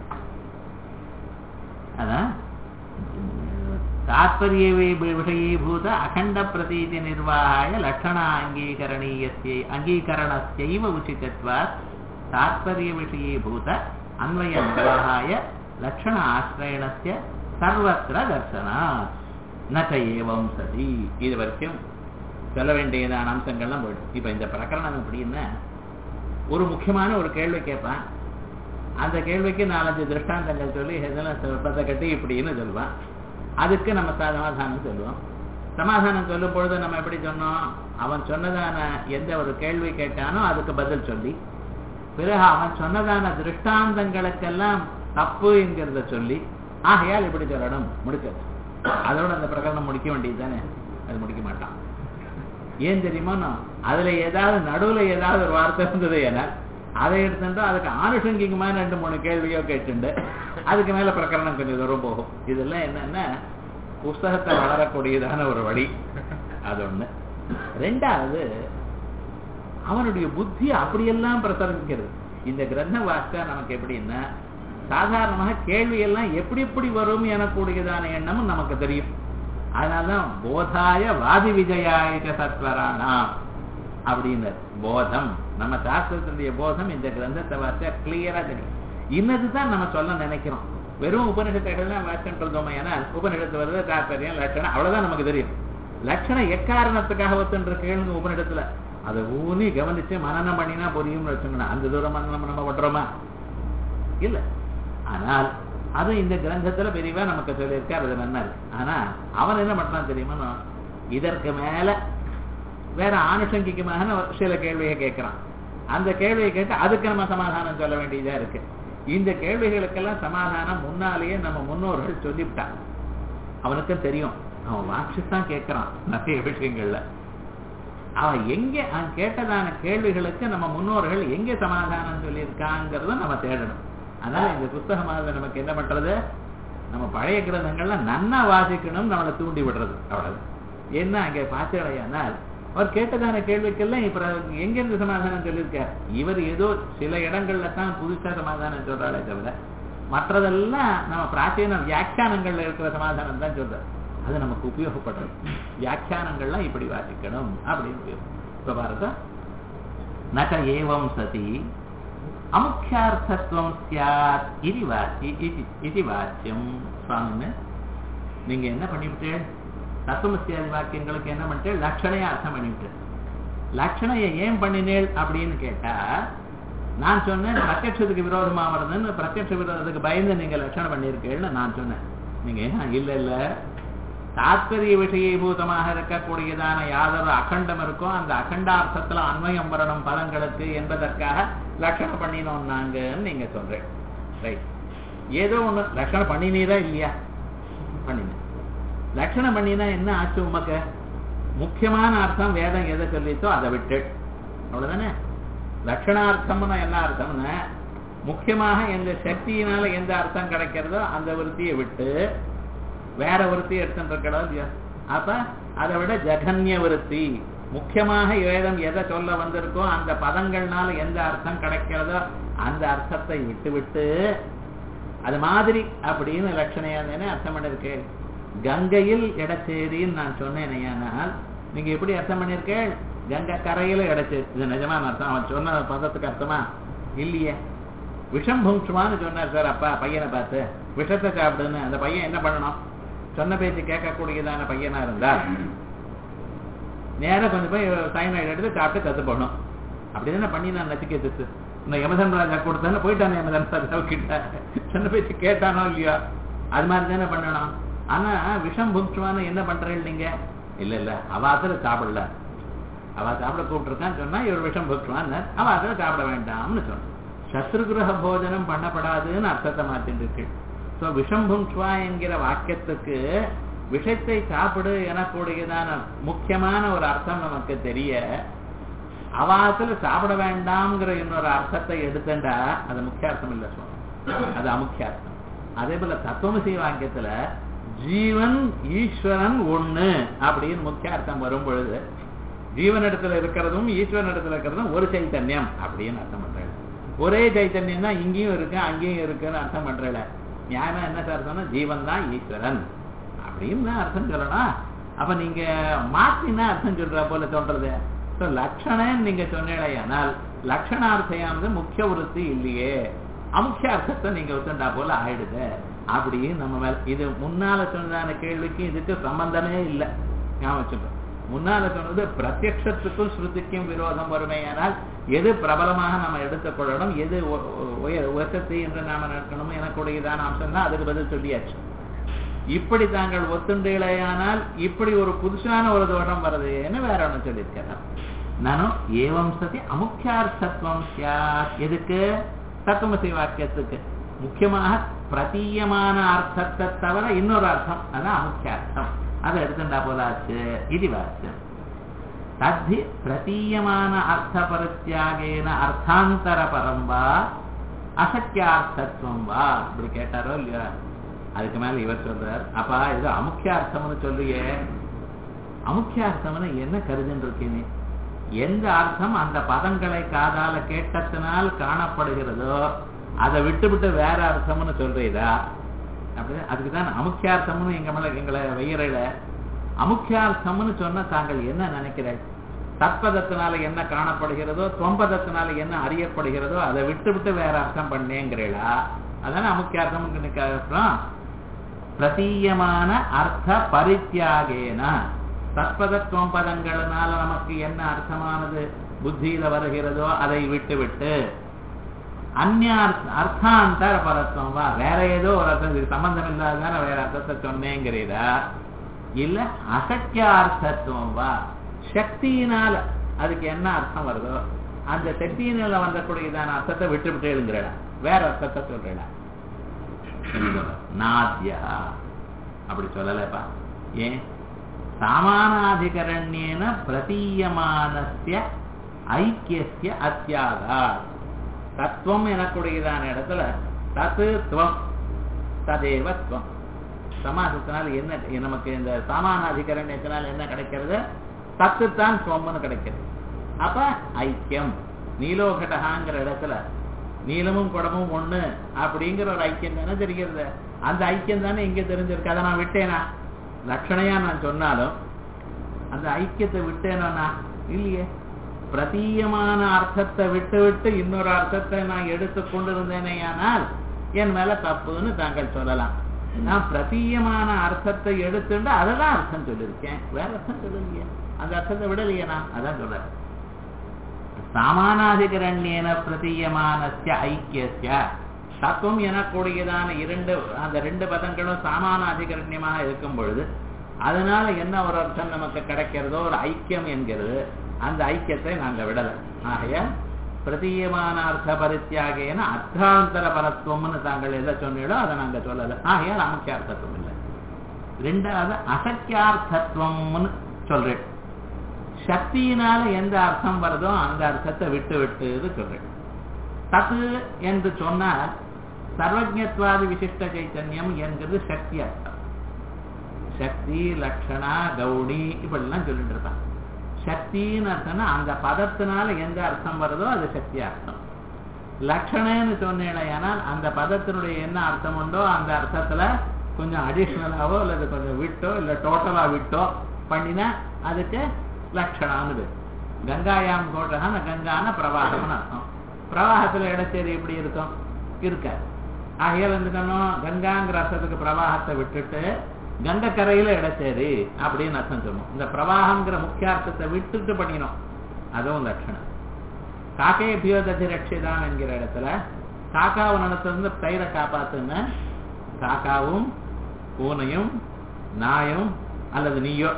அதான் தாத்பரிய விஷயீபூத அகண்ட பிரதீதி நிர்வாகாய லட்சண அங்கீகரணீயஸ்யை அங்கீகரணஸ்யைவ உச்சிதத்வாத் தாத்பரிய விஷயீபூத அன்வய நிர்வாகாய லட்சண ஆசிரயணஸ்ய சர்வத்திர தர்சனா நச்ச ஏவம் சதி இது வரைக்கும் சொல்ல வேண்டியதான அம்சங்கள்லாம் போயிடும் இப்ப இந்த பிரகரணம் எப்படின்னா ஒரு முக்கியமான ஒரு கேள்வி கேட்பான் அந்த கேள்விக்கு நாலஞ்சு திருஷ்டாந்தங்கள் சொல்லி இதெல்லாம் சொற்பத்தை கட்டி இப்படின்னு சொல்லுவான் அதுக்கு நம்ம சமாதானம் சொல்லுவோம் சமாதானம் சொல்லும் பொழுது நம்ம எப்படி சொன்னோம் அவன் சொன்னதான எந்த ஒரு கேள்வி கேட்டானோ அதுக்கு பதில் சொல்லி பிறகு அவன் சொன்னதான திருஷ்டாந்தங்களுக்கெல்லாம் தப்பு என்கிறத சொல்லி ஆகையால் இப்படி சொல்லணும் முடிச்சது அதோட அந்த பிரகரணம் முடிக்க வேண்டியது தானே அது முடிக்க மாட்டான் ஏன் தெரியுமா நான் அதுல ஏதாவது நடுவுல ஏதாவது ஒரு வார்த்தை இருந்தது ஏன்னா அதை எடுத்துட்டு அதுக்கு ஆனுஷங்கிகமான ரெண்டு மூணு கேள்வியோ கேட்டுண்டு அதுக்கு மேல பிரகரணம் கொஞ்சம் தூரம் போகும் இதெல்லாம் என்னன்னா புஸ்தகத்தை வளரக்கூடியதான ஒரு வழி அது ஒண்ணு ரெண்டாவது அவனுடைய புத்தி அப்படியெல்லாம் பிரசரிக்கிறது இந்த கிரந்த வாஸ்கா நமக்கு எப்படின்னா சாதாரணமாக கேள்வி எல்லாம் எப்படி எப்படி வரும் எனக்கூடியதான எண்ணமும் நமக்கு தெரியும் அதனாலதான் போதாய வாதி விஜயாய சத்வராணாம் அப்படின்னு போதம் நம்ம சாஸ்திரத்தினுடைய போதம் இந்த கிரந்தத்தை வாசிச்சா கிளியரா தெரியும் இன்னதுதான் நம்ம சொல்ல நினைக்கிறோம் வெறும் உபனிஷத்துகள்லாம் வாசிச்சுட்டு இருந்தோம் ஏன்னா உபனிஷத்து வருது தாற்பயம் லட்சணம் அவ்வளவுதான் நமக்கு தெரியும் லட்சணம் எக்காரணத்துக்காக ஒத்துன்ற கேளுங்க உபனிடத்துல அதை ஊனி கவனிச்சு மனநம் பண்ணினா புரியும்னு வச்சுக்கணும் அந்த தூரம் மனநம் நம்ம பண்றோமா இல்ல ஆனால் அது இந்த கிரந்தத்துல பெரியவா நமக்கு சொல்லியிருக்கார் அது நல்லா இருக்கு ஆனா அவன் என்ன பண்றான் தெரியுமா இதற்கு மேல வேற ஆனுஷங்கிகமான சில கேள்வியை கேட்கிறான் அந்த கேள்வியை கேட்டு அதுக்கு நம்ம சமாதானம் சொல்ல வேண்டியதா இருக்கு இந்த கேள்விகளுக்கெல்லாம் சமாதானம் முன்னாலேயே நம்ம முன்னோர்கள் சொல்லிவிட்டான் அவனுக்கும் தெரியும் அவன் வாட்சி தான் கேட்கிறான் நிறைய விஷயங்கள்ல அவன் எங்க அவன் கேட்டதான கேள்விகளுக்கு நம்ம முன்னோர்கள் எங்க சமாதானம் சொல்லியிருக்காங்கிறத நம்ம தேடணும் அதனால இந்த புஸ்தகமானது நமக்கு என்ன பண்றது நம்ம பழைய கிரந்தங்கள்ல நன்னா வாசிக்கணும் நம்மளை தூண்டி விடுறது அவ்வளவு என்ன அங்க பார்த்தடையானால் அவர் கேட்டதான கேள்விக்கெல்லாம் இப்ப எங்கிருந்து சமாதானம் சொல்லியிருக்கார் இவர் ஏதோ சில இடங்கள்ல தான் புதுசா சமாதானம் சொல்றாளே தவிர மற்றதெல்லாம் நம்ம பிராச்சீன வியாக்கியானங்கள்ல இருக்கிற சமாதானம் தான் சொல்றாரு அது நமக்கு உபயோகப்படுறது வியாக்கியானங்கள்லாம் இப்படி வாசிக்கணும் அப்படின்னு இப்ப பாருங்க நக ஏவம் சதி அமுக்கியார்த்தத்துவம் சியாத் இது வாச்சி இது வாச்சியம் சுவாமின்னு நீங்க என்ன பண்ணிவிட்டு தத்துவமசியாதி வாக்கியங்களுக்கு என்ன பண்ணிட்டு லட்சணைய அர்த்தம் பண்ணிவிட்டு லட்சணையை ஏன் பண்ணினேள் அப்படின்னு கேட்டா நான் சொன்னேன் பிரத்யட்சத்துக்கு விரோதமா வருதுன்னு பிரத்யட்ச விரோதத்துக்கு பயந்து நீங்க லட்சணம் பண்ணியிருக்கேன்னு நான் சொன்னேன் நீங்க இல்ல இல்ல தாத்பரிய விஷயீபூதமாக இருக்கக்கூடியதான யாதொரு அகண்டம் இருக்கோ அந்த அகண்டார்த்தத்துல அன்வயம் வரணும் பதங்களுக்கு என்பதற்காக லட்சணம் பண்ணினோம் நாங்கன்னு நீங்க சொல்றேன் ரைட் ஏதோ ஒண்ணு லட்சணம் பண்ணினீரா இல்லையா பண்ணினேன் லட்சணம் பண்ணினா என்ன ஆச்சு உமக்கு முக்கியமான அர்த்தம் வேதம் எதை சொல்லித்தோ அதை விட்டு அவ்வளவுதானே லட்சணார்த்தம்னா என்ன அர்த்தம்னா முக்கியமாக எந்த சக்தியினால எந்த அர்த்தம் கிடைக்கிறதோ அந்த விருத்தியை விட்டு வேற விருத்தி எடுத்துட்டு இல்லையா அப்ப அதை விட ஜகன்ய விருத்தி முக்கியமாக வேதம் எதை சொல்ல வந்திருக்கோ அந்த பதங்கள்னால எந்த அர்த்தம் கிடைக்கிறதோ அந்த அர்த்தத்தை விட்டு விட்டு அது மாதிரி அப்படின்னு லட்சணையானே அர்த்தம் பண்ணிருக்கு கங்கையில் இடச்சேரின்னு நான் சொன்னேனையானால் நீங்க எப்படி அர்த்தம் பண்ணிருக்கேன் கங்கை கரையில இடச்சேரி இது நிஜமான அர்த்தம் அவன் சொன்ன பதத்துக்கு அர்த்தமா இல்லையே விஷம் புங்சுமான்னு சொன்னார் சார் அப்பா பையனை பார்த்து விஷத்தை சாப்பிடுன்னு அந்த பையன் என்ன பண்ணணும் சொன்ன பேச்சு கேட்கக்கூடியதான பையனா இருந்தா நேரம் கொஞ்சம் போய் சைனாய்டு எடுத்து சாப்பிட்டு கத்து போகணும் அப்படிதானே பண்ணி நான் நச்சிக்கிறதுக்கு இந்த யமதன் ராஜா கொடுத்தானே போயிட்டானே யமதன் ராஜா கிட்ட சொன்ன பேச்சு கேட்டானோ இல்லையா அது மாதிரி தானே பண்ணணும் ஆனா விஷம் புங்சுவான என்ன பண்றீங்க நீங்க இல்ல இல்ல அவாத்துல சாப்பிடல அவ சாப்பிட கூப்பிட்டுருக்கான்னு சொன்னா இவர் விஷம் புக்வான் அவாத்துல சாப்பிட வேண்டாம்னு சொன்ன சத்ருகிரக போஜனம் பண்ணப்படாதுன்னு அர்த்தத்தை மாத்திட்டு இருக்கு ஸோ விஷம் புங்சுவா என்கிற வாக்கியத்துக்கு விஷத்தை சாப்பிடு எனக்கூடியதான முக்கியமான ஒரு அர்த்தம் நமக்கு தெரிய அவாத்துல சாப்பிட வேண்டாம்ங்கிற இன்னொரு அர்த்தத்தை எடுத்துட்டா அது முக்கிய அர்த்தம் இல்ல சொல்ல அது அமுக்கிய அர்த்தம் அதே போல தத்துவமசி வாக்கியத்துல ஜீவன் ஈஸ்வரன் ஒண்ணு அப்படின்னு முக்கிய அர்த்தம் வரும் பொழுது ஜீவனிடத்துல இருக்கிறதும் ஈஸ்வரன் இடத்துல இருக்கிறதும் ஒரு சைத்தன்யம் அப்படின்னு அர்த்தம் பண்றேன் ஒரே சைத்தன்யம் தான் இங்கேயும் இருக்கு அங்கேயும் இருக்குன்னு அர்த்தம் பண்றேன் நியாயமா என்ன சார் சொன்னா ஜீவன் தான் ஈஸ்வரன் அப்படின்னு தான் அர்த்தம் சொல்லணும் அப்ப நீங்க மாத்தினா அர்த்தம் சொல்ற போல சொல்றது லட்சணம் நீங்க சொன்னீங்களேயானால் லட்சணார்த்தையானது முக்கிய விருத்தி இல்லையே அமுக்கிய அர்த்தத்தை நீங்க ஒத்துண்டா போல ஆயிடுது அப்படின்னு நம்ம மேல இது முன்னால சொன்னதான கேள்விக்கு இதுக்கு சம்பந்தமே இல்லை ஞாபகம் வச்சுக்கோ முன்னால சொன்னது பிரத்யட்சத்துக்கும் ஸ்ருதிக்கும் விரோதம் வருமையானால் எது பிரபலமாக நம்ம எடுத்துக்கொள்ளணும் எது உயர்த்தி என்று நாம நடக்கணும் எனக்குடையதான அம்சம் தான் அதுக்கு பதில் சொல்லியாச்சு இப்படி தாங்கள் ஒத்துண்டீழையானால் இப்படி ஒரு புதுசான ஒரு தோஷம் வருதுன்னு வேற ஒண்ணு சொல்லியிருக்கிறார் நானும் ஏவம் சதி அமுக்கியார்த்தத்துவம் எதுக்கு தத்துவமசி வாக்கியத்துக்கு முக்கியமாக பிரதீயமான அர்த்தத்தை தவிர இன்னொரு அர்த்தம் அதான் அமுக்கிய அர்த்தம் அதை எடுத்துட்டா போலாச்சு இது வாச்சியம் தத்தி பிரதீயமான அர்த்த பரித்தியாகேன அர்த்தாந்தர பரம்பா அசக்கியார்த்தத்துவம் வா இப்படி கேட்டாரோ இல்லையா அதுக்கு மேல இவர் சொல்றார் அப்பா இது அமுக்கியார்த்தம்னு சொல்லியே அமுக்கியார்த்தம்னு என்ன கருதுன்னு இருக்கீங்க எந்த அர்த்தம் அந்த பதங்களை காதால கேட்டத்தினால் காணப்படுகிறதோ அதை விட்டு விட்டு வேற அர்த்தம்னு சொல்றீதா அப்படி அதுக்கு தான் அமுக்கியார்த்தம்னு எங்க மேல எங்களை வெய்யறையில அமுக்கியார்த்தம்னு சொன்னா தாங்கள் என்ன நினைக்கிறேன் தற்பதத்தினால என்ன காணப்படுகிறதோ தொம்பதத்தினால என்ன அறியப்படுகிறதோ அதை விட்டு விட்டு வேற அர்த்தம் பண்ணேங்கிறீளா அதான அமுக்கியார்த்தம் அர்த்தம் பிரதீயமான அர்த்த பரித்தியாகேன தற்பதத்துவம் பதங்களினால நமக்கு என்ன அர்த்தமானது புத்தியில வருகிறதோ அதை விட்டு விட்டு அந்நிய அர்த்தாந்தர பரத்துவம் வா வேற ஏதோ ஒரு அர்த்தம் இதுக்கு சம்பந்தம் இல்லாததான வேற அர்த்தத்தை சொன்னேங்கிறீரா இல்ல அசக்கியார்த்தத்துவம் வா சக்தியினால அதுக்கு என்ன அர்த்தம் வருதோ அந்த சக்தியினால வந்தக்கூடியதான அர்த்தத்தை விட்டு விட்டு எழுங்கிறடா வேற அர்த்தத்தை சொல்றடா நாத்யா அப்படி சொல்லலப்பா ஏன் சாமானாதிகரண்யேன பிரதீயமானஸ்ய ஐக்கியஸ்ய அத்தியாகா தத்துவம் எனக்கூடியதான இடத்துல தத்து துவம் ததேவ துவம் சமாசத்தினால் என்ன நமக்கு இந்த சாமான அதிகரண்யத்தினால் என்ன கிடைக்கிறது தத்துத்தான் துவம்னு கிடைக்கிறது அப்ப ஐக்கியம் நீலோகடகாங்கிற இடத்துல நீளமும் குடமும் ஒண்ணு அப்படிங்கிற ஒரு ஐக்கியம் தானே தெரிகிறது அந்த ஐக்கியம் தானே இங்க தெரிஞ்சிருக்கு அதை நான் விட்டேனா லட்சணையா நான் சொன்னாலும் அந்த ஐக்கியத்தை விட்டேனா இல்லையே பிரதீயமான அர்த்தத்தை விட்டு விட்டு இன்னொரு அர்த்தத்தை நான் எடுத்து கொண்டிருந்தேனே ஆனால் என் மேல தப்புன்னு தாங்கள் சொல்லலாம் நான் பிரதீயமான அர்த்தத்தை எடுத்துட்டு அதெல்லாம் அர்த்தம் சொல்லியிருக்கேன் வேற அர்த்தம் சொல்லலையே அந்த அர்த்தத்தை விடலையே நான் அதான் சொல்றேன் சாமானாதிகரண்யேன பிரதீயமானஸ்ய ஐக்கியஸ்ய தத்துவம் எனக்கூடியதான இரண்டு அந்த ரெண்டு பதங்களும் சமான அதிகரண்யமாக இருக்கும் பொழுது அதனால என்ன ஒரு அர்த்தம் நமக்கு கிடைக்கிறதோ ஒரு ஐக்கியம் என்கிறது அந்த ஐக்கியத்தை நாங்க விடல ஆகைய பிரதீயமான அர்த்த பரித்தியாகேன அர்த்தாந்தர பரத்துவம்னு தாங்கள் எதை சொன்னீங்களோ அதை நாங்க சொல்லல ஆகையால் அமுக்கியார்த்தத்துவம் இல்லை ரெண்டாவது அசக்கியார்த்தத்துவம்னு சொல்றேன் சக்தியினால எந்த அர்த்தம் வருதோ அந்த அர்த்தத்தை விட்டு விட்டு சொல்றேன் தத்து என்று சொன்னால் சர்வஜத்வாதி விசிஷ்ட சைத்தன்யம் என்கிறது சக்தி அர்த்தம் சக்தி லட்சணா கௌடி இப்படிலாம் சொல்லிட்டு இருப்பான் சக்தின்னு அர்த்தம்னா அந்த பதத்தினால எந்த அர்த்தம் வருதோ அது சக்தி அர்த்தம் லட்சணன்னு சொன்னேனால் அந்த பதத்தினுடைய என்ன அர்த்தம் உண்டோ அந்த அர்த்தத்துல கொஞ்சம் அடிஷ்னலாவோ அல்லது கொஞ்சம் விட்டோ இல்ல டோட்டலா விட்டோ பண்ணினா அதுக்கு லட்சணான்னு பேர் கங்காயாம் கோட்டகான கங்கான பிரவாகம்னு அர்த்தம் பிரவாகத்துல இடச்சேரி எப்படி இருக்கும் இருக்காது ஆகையால் இருந்துக்கணும் கங்காங்கிற அர்த்தத்துக்கு பிரவாகத்தை விட்டுட்டு கங்கக்கரையில இடச்சேரி அப்படின்னு அர்த்தம் சொல்லணும் இந்த பிரவாகங்கிற முக்கியார்த்தத்தை விட்டுட்டு பண்ணிக்கணும் அதுவும் லட்சணம் காக்கை பியோததி ரட்சிதான் என்கிற இடத்துல காக்காவை நடத்திருந்து தயிரை காப்பாத்துன்னு காக்காவும் பூனையும் நாயும் அல்லது நீயோ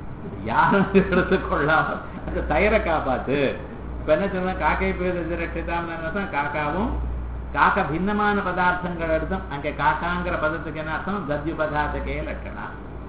யாரும் எடுத்துக்கொள்ளாம அந்த தயிரை காப்பாத்து இப்ப என்ன சொன்ன காக்கை பியோததி ரட்சிதான் காக்காவும் காக்க பின்னமான பதார்த்தங்கள் அர்த்தம் அங்கே காக்காங்கிற பதத்துக்கு என்ன அர்த்தம் தத்யு பதார்த்தக்கே லட்சணா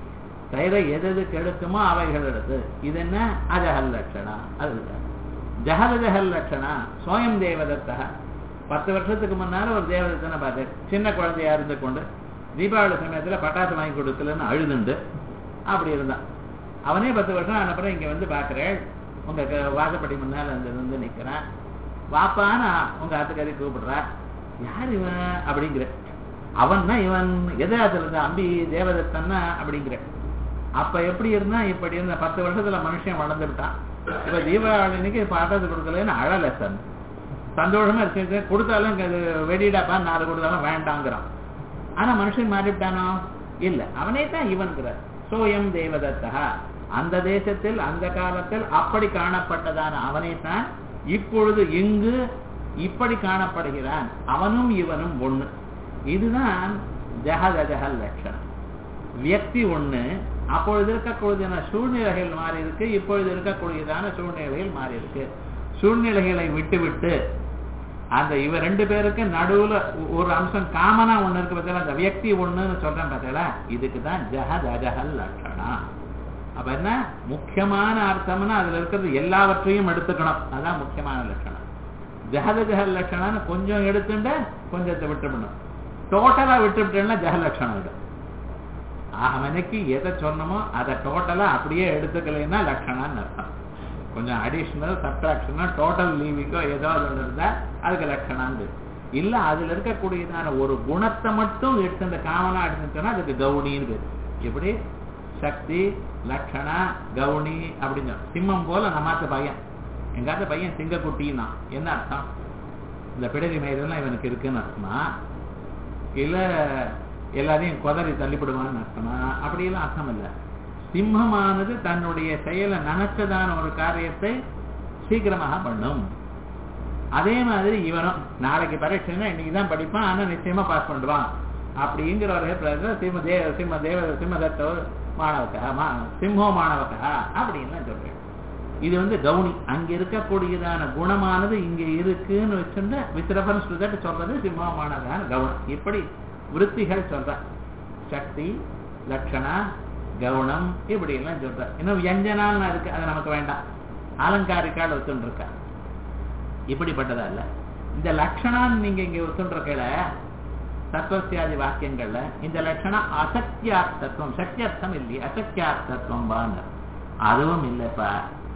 தயிரை எது எது கெடுக்குமோ அவைகள் எடுத்து இது என்ன அஜஹல் லட்சணா அதுதான் ஜஹல ஜஹல் லட்சணா சோயம் தேவதத்தா பத்து வருஷத்துக்கு முன்னால ஒரு தேவதத்தனை பார்த்தேன் சின்ன குழந்தையா இருந்து கொண்டு தீபாவளி சமயத்துல பட்டாசு வாங்கி கொடுக்கலன்னு அழுதுண்டு அப்படி இருந்தான் அவனே பத்து வருஷம் அனுப்புறம் இங்க வந்து பாக்குறேன் உங்க வாசப்படி முன்னால அந்த வந்து நிக்கிறான் வாப்பான்னு உங்க ஆத்துக்காரி கூப்பிடுறா யார் இவன் அப்படிங்கிற அவன் தான் இவன் எதிராத்துல இருந்த அம்பி தேவதத்தன்னா அப்படிங்கிற அப்ப எப்படி இருந்தா இப்படி இருந்த பத்து வருஷத்துல மனுஷன் வளர்ந்துட்டான் இப்ப தீபாவளிக்கு பாட்டாது கொடுக்கலன்னு அழல சார் சந்தோஷமா இருக்கு கொடுத்தாலும் அது வெடிடாப்பா நாலு கொடுத்தாலும் வேண்டாங்கிறான் ஆனா மனுஷன் மாறிவிட்டானோ இல்ல அவனே தான் இவன்கிறார் சோயம் தேவதத்தா அந்த தேசத்தில் அந்த காலத்தில் அப்படி காணப்பட்டதான அவனை தான் இப்பொழுது இங்கு இப்படி காணப்படுகிறான் அவனும் இவனும் ஒண்ணு இதுதான் ஜஹத ஜஹல் லட்சணம் வியக்தி ஒண்ணு அப்பொழுது இருக்கக்கூடியதான சூழ்நிலைகள் மாறி இருக்கு இப்பொழுது இருக்கக்கூடியதான சூழ்நிலைகள் மாறி இருக்கு சூழ்நிலைகளை விட்டு விட்டு அந்த இவ ரெண்டு பேருக்கு நடுவுல ஒ- ஒரு அம்சம் காமனா ஒண்ணு இருக்கு பார்த்தீங்களா அந்த வியக்தி ஒண்ணுன்னு சொல்றேன் பார்த்தீங்களா இதுக்கு தான் ஜஹத் அஜஹல் லட்சணா அப்ப என்ன முக்கியமான அர்த்தம்னா அதுல இருக்கிறது எல்லாவற்றையும் எடுத்துக்கணும் அதான் முக்கியமான லட்சணம் ஜஹத ஜஹல் லட்சணம்னு கொஞ்சம் எடுத்துட்டு கொஞ்சத்தை விட்டுவிடணும் டோட்டலா விட்டுவிட்டேன்னா ஜஹல் லட்சணம் ஆயிடும் ஆகமனைக்கு எதை சொன்னமோ அதை டோட்டலா அப்படியே எடுத்துக்கலைன்னா லட்சணம்னு அர்த்தம் கொஞ்சம் அடிஷனல் சப்ட்ராக்ஷனோ டோட்டல் லீவிங்கோ ஏதோ அதில் இருந்தா அதுக்கு லட்சணான்னு பேரு. இல்ல அதுல இருக்கக்கூடியதான ஒரு குணத்தை மட்டும் எடுத்து அந்த காமனா எடுத்துட்டோம்னா அதுக்கு கவுனின்னு பேரு எப்படி சக்தி லட்சணா கவுனி அப்படின்னு சிம்மம் போல நம்மாத்த பையன் எங்காத்த பையன் சிங்கக்குட்டின்னா என்ன அர்த்தம் இந்த பிடரி மயிரெல்லாம் இவனுக்கு இருக்குன்னு அர்த்தமா இல்ல எல்லாரையும் குதறி தள்ளிப்படுவான்னு அர்த்தமா அப்படியெல்லாம் அர்த்தம் இல்லை சிம்மமானது தன்னுடைய செயலை நினைச்சதான ஒரு காரியத்தை சீக்கிரமாக பண்ணும் அதே மாதிரி இவனும் நாளைக்கு பரீட்சைன்னா இன்னைக்கு தான் படிப்பான் ஆனா நிச்சயமா பாஸ் பண்ணுவான் அப்படிங்கிற ஒரு அபிப்பிராயத்துல சிம்ம தேவ சிம்ம தேவ சிம்மதத்தோ மாணவக்கா மா சிம்மோ மாணவக்கா அப்படின்லாம் சொல்றேன் இது வந்து கவுனி அங்க இருக்கக்கூடியதான குணமானது இங்க இருக்குன்னு வச்சுட்டு வித் ரெஃபரன்ஸ் டு தட் சொல்றது சிம்மோ மாணவகான கவுனம் இப்படி விருத்திகள் சொல்ற சக்தி லட்சணா கவுனம் இப்படி எல்லாம் சொல்ற இன்னும் வியஞ்சனான்னு இருக்கு அது நமக்கு வேண்டாம் அலங்காரிக்கால் ஒத்துன்னு இருக்கா இப்படிப்பட்டதா இல்ல இந்த லட்சணான்னு நீங்க இங்க ஒத்துன்ற தத்துவசியாதி வாக்கியங்கள்ல இந்த லட்சணம் அசத்தியார்த்தத்துவம் சத்தியர்த்தம் இல்லையே அசத்தியார்த்தத்துவம் வாங்க அதுவும் இல்லப்பா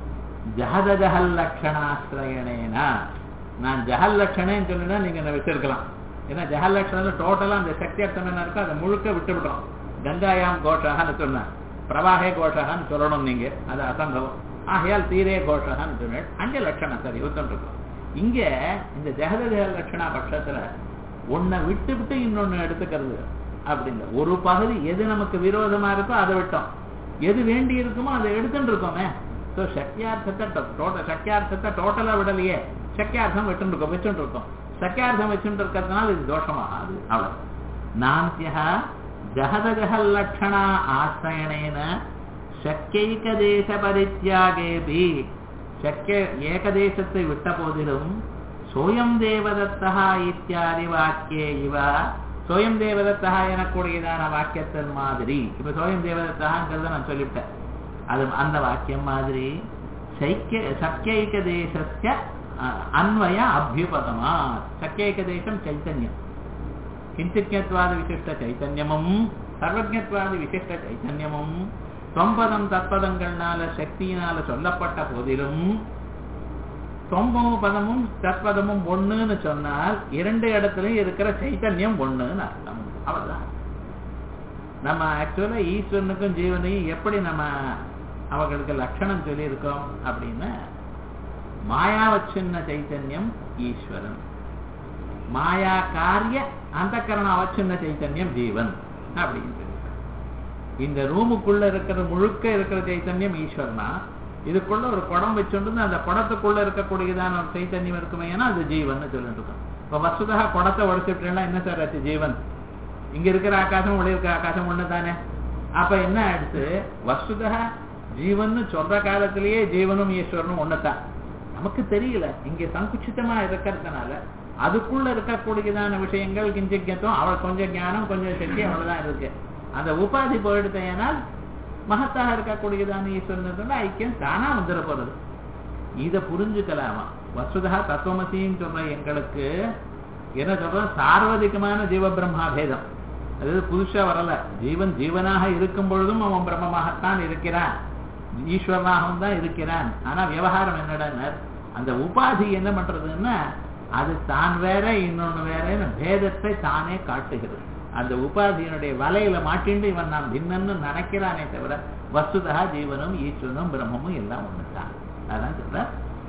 ஜஹத ஜஹல் லட்சணாசிரயணேனா நான் ஜஹல் லட்சணேன்னு சொல்லினா நீங்க என்ன வச்சிருக்கலாம் ஏன்னா ஜஹல் லட்சணம் டோட்டலா அந்த சக்தியர்த்தம் என்ன இருக்கோ அதை முழுக்க விட்டு விடுறோம் கங்காயாம் கோஷான்னு சொன்னேன் பிரவாகே கோஷகான்னு சொல்லணும் நீங்க அது அசம்பவம் ஆகையால் தீரே கோஷகான்னு சொன்னேன் அங்கே லட்சணம் சரி ஒத்துருக்கோம் இங்க இந்த ஜெகத ஜெகல் லட்சணா பட்சத்துல ஒன்னை விட்டு விட்டு இன்னொன்னு எடுத்துக்கிறது அப்படின்னு ஒரு பகுதி எது நமக்கு விரோதமா இருக்கோ அதை விட்டோம் எது வேண்டி இருக்குமோ அதை எடுத்துட்டு இருக்கோமே ஸோ சக்கியார்த்தத்தை டோட்டல் சக்கியார்த்தத்தை டோட்டலா விடலையே சக்கியார்த்தம் விட்டு இருக்கோம் வச்சுட்டு இருக்கோம் சக்கியார்த்தம் வச்சுட்டு இருக்கிறதுனால இது தோஷமாகாது அவ்வளவு நாந்தியா ஜஹத ஜஹல் லட்சணா ஆசிரயணேன சக்கியைக தேச பரித்தியாகேபி சக்கிய ஏகதேசத்தை விட்ட போதிலும் சோயம் தேவதத்தா இத்தியாதி வாக்கியே இவ சோயம் தேவதத்தா எனக்கூடியதான வாக்கியத்தின் மாதிரி இப்ப சோயம் தேவதத்தாங்கிறத நான் சொல்லிவிட்டேன் அது அந்த வாக்கியம் மாதிரி சைக்கிய சக்கியைக தேசஸ்ய அஹ், அன்வய அபியுபதமா சக்கியைக தேசம் சைத்தன்யம் கிஞ்சித்யத்வாத விசிஷ்ட சைத்தன்யமும் சர்வஜத்வாத விசிஷ்ட சைத்தன்யமும் தொம்பதம் தற்பதங்கள்னால சக்தியினால சொல்லப்பட்ட போதிலும் தொம்பமும் பதமும் தற்பதமும் ஒண்ணுன்னு சொன்னால் இரண்டு இடத்துலயும் இருக்கிற சைத்தன்யம் ஒண்ணுன்னு அர்த்தம் அவ்வளவுதான் நம்ம ஆக்சுவலா ஈஸ்வரனுக்கும் ஜீவனையும் எப்படி நம்ம அவர்களுக்கு லட்சணம் சொல்லியிருக்கோம் அப்படின்னா மாயாவச்சின்ன சைத்தன்யம் ஈஸ்வரன் மாயா காரிய அந்த கரண அவச்சின்ன சைத்தன்யம் ஜீவன் அப்படின்னு சொல்லியிருக்காங்க. இந்த ரூமுக்குள்ள இருக்கிற முழுக்க இருக்கிற சைத்தன்யம் ஈஸ்வரனா இதுக்குள்ள ஒரு குடம் வச்சுட்டு அந்த குடத்துக்குள்ள இருக்கக்கூடியதான ஒரு சைத்தன்யம் இருக்குமே ஏன்னா அது ஜீவன் சொல்லிட்டு இருக்கோம் இப்ப வசுதா குடத்தை உடைச்சுட்டேன்னா என்ன சார் ஆச்சு ஜீவன் இங்க இருக்கிற ஆகாசம் உள்ள இருக்கிற ஆகாசம் ஒண்ணு தானே அப்ப என்ன ஆயிடுச்சு வசுதா ஜீவன் சொல்ற காலத்திலேயே ஜீவனும் ஈஸ்வரனும் ஒண்ணுதான் நமக்கு தெரியல இங்க சங்குச்சிதமா இருக்கிறதுனால அதுக்குள்ள இருக்கக்கூடியதான விஷயங்கள் கிஞ்சிக்கத்தும் அவள் கொஞ்சம் ஞானம் கொஞ்சம் சக்தி அவ்வளவுதான் இருக்கு அந்த உபாதி போயிடுத்தேனால் மகத்தாக இருக்கக்கூடியதான ஈஸ்வரன் சொன்னா ஐக்கியம் தானா வந்துட போறது இத புரிஞ்சுக்கலாமா வசுதா தத்துவமசின்னு சொல்ற எங்களுக்கு என்ன சொல்றோம் சார்வதிகமான ஜீவ பிரம்மா பேதம் அதாவது புதுசா வரல ஜீவன் ஜீவனாக இருக்கும் பொழுதும் அவன் பிரம்மமாகத்தான் இருக்கிறான் ஈஸ்வரனாகவும் தான் இருக்கிறான் ஆனா விவகாரம் என்னடா அந்த உபாதி என்ன பண்றதுன்னா அது தான் வேற இன்னொன்னு வேறன்னு பேதத்தை தானே காட்டுகிறது அந்த உபாதியினுடைய வலையில மாட்டிண்டு இவன் நான் பின்னன்னு நினைக்கிறானே தவிர வசுதா ஜீவனும் ஈஸ்வரனும் பிரம்மமும் எல்லாம் ஒண்ணுதான் அதான் சொல்ற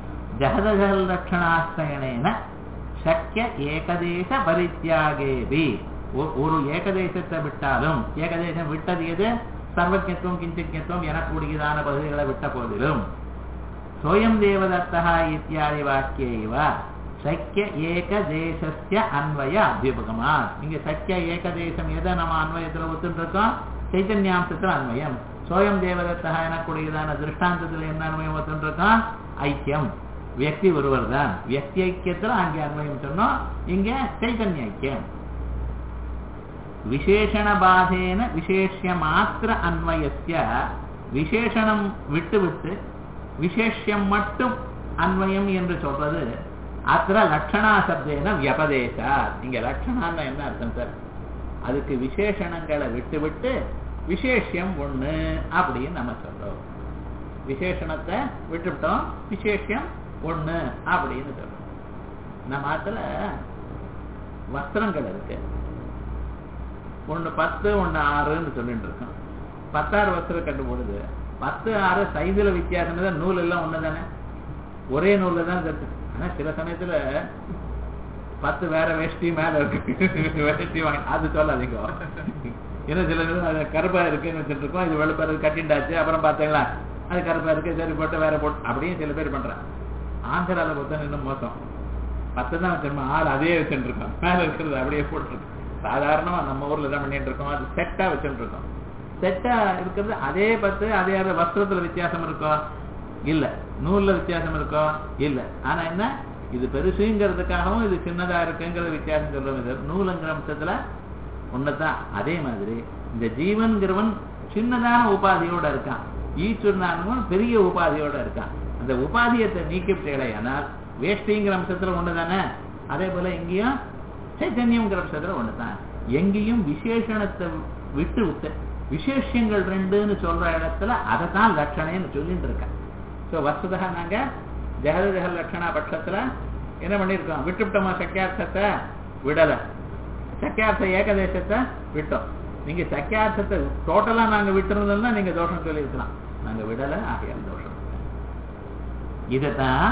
ஜகதஜல் லட்சணாசிரயணேன சக்கிய ஏகதேச பரித்தியாகேபி ஒ- ஒரு ஏகதேசத்தை விட்டாலும் ஏகதேசம் விட்டது எது சர்வஜத்துவம் கிஞ்சித்வம் எனக்கூடியதான பகுதிகளை விட்ட போதிலும் சோயம் தேவதத்தா இத்தியாதி வாக்கியைவ சக்கிய ஏகதேசஸ்ய அன்வய அபியுபகமா இங்க சக்கிய ஏகதேசம் எதை நம்ம அன்வயத்துல ஒத்துட்டு இருக்கோம் சைத்தன்யாம்சத்துல அன்வயம் சோயம் தேவதத்தா எனக்கூடியதான திருஷ்டாந்தத்துல என்ன அன்வயம் ஒத்துட்டு இருக்கோம் ஐக்கியம் வியக்தி ஒருவர் தான் வியக்தி ஐக்கியத்துல அங்கே அன்வயம் சொன்னோம் இங்க சைத்தன்ய ஐக்கியம் விசேஷண பாதேன விசேஷ மாத்திர அன்வயஸ்ய விசேஷணம் விட்டு விட்டு விசேஷம் மட்டும் அன்வயம் என்று சொல்றது அத்திர லட்சணா சப்தேன வியபதேசா இங்க லட்சணான்னு என்ன அர்த்தம் சார் அதுக்கு விசேஷணங்களை விட்டு விட்டு விசேஷம் ஒண்ணு அப்படின்னு நம்ம சொல்றோம் விசேஷணத்தை விட்டுவிட்டோம் விசேஷம் ஒண்ணு அப்படின்னு சொல்றோம் நம்ம ஆத்துல வஸ்திரங்கள் இருக்கு ஒண்ணு பத்து ஒண்ணு ஆறுன்னு சொல்லிட்டு இருக்கோம் பத்தாறு வஸ்திரம் கட்டும் பொழுது பத்து ஆறு சைதுல வித்தியாசம் தான் நூல் எல்லாம் ஒண்ணு தானே ஒரே நூல்ல தான் இருக்கு ஆனா சில சமயத்துல பத்து வேற வேஷ்டி மேல இருக்கு வேஷ்டி வாங்கி அது சொல்லாதீங்க ஏன்னா சில நேரம் அது கருப்பா இருக்குன்னு வச்சுட்டு இருக்கோம் இது வெளுப்பா இருக்கு கட்டிண்டாச்சு அப்புறம் பார்த்தீங்களா அது கருப்பா இருக்கு சரி போட்டு வேற போட்டு அப்படியும் சில பேர் பண்றாங்க ஆந்திரால பார்த்தா இன்னும் மோசம் பத்து தான் வச்சிருமா ஆள் அதே வச்சுட்டு இருக்கோம் மேல இருக்கிறது அப்படியே போட்டுருக்கு சாதாரணமா நம்ம ஊர்ல தான் பண்ணிட்டு இருக்கோம் அது செட்டா வச்சுட்டு இருக்கோம் செட்டா இருக்கிறது அதே பத்து அதே அதே வஸ்திரத்துல வித்தியாசம் இருக்கோ இல்ல நூல்ல வித்தியாசம் இருக்கோ இல்ல ஆனா என்ன இது பெருசுங்கிறதுக்காகவும் இது சின்னதா இருக்குங்கிற வித்தியாசம் சொல்றோம் இது நூலுங்கிற அம்சத்துல ஒண்ணுதான் அதே மாதிரி இந்த ஜீவன்கிறவன் சின்னதான உபாதியோட இருக்கான் ஈஸ்வரனானவன் பெரிய உபாதியோட இருக்கான் அந்த உபாதியத்தை நீக்கிவிட்டேடையானால் வேஷ்டிங்கிற அம்சத்துல ஒண்ணுதானே அதே போல இங்கேயும் சைத்தன்யம்ங்கிற அம்சத்துல ஒண்ணுதான் எங்கேயும் விசேஷணத்தை விட்டு விட்டு விசேஷங்கள் ரெண்டுன்னு சொல்ற இடத்துல அதை தான் லட்சணைன்னு சொல்லிட்டு இருக்கேன் ஸோ வசுதா நாங்க ஜெகத ஜெக லட்சணா பட்சத்துல என்ன பண்ணியிருக்கோம் விட்டுவிட்டோமா சக்கியார்த்தத்தை விடலை சக்கியார்த்த ஏகதேசத்தை விட்டோம் நீங்க சக்கியார்த்தத்தை டோட்டலா நாங்க விட்டுருந்தோம்னா நீங்க தோஷம் சொல்லியிருக்கலாம் நாங்க விடலை ஆகையால் தோஷம் இதுதான்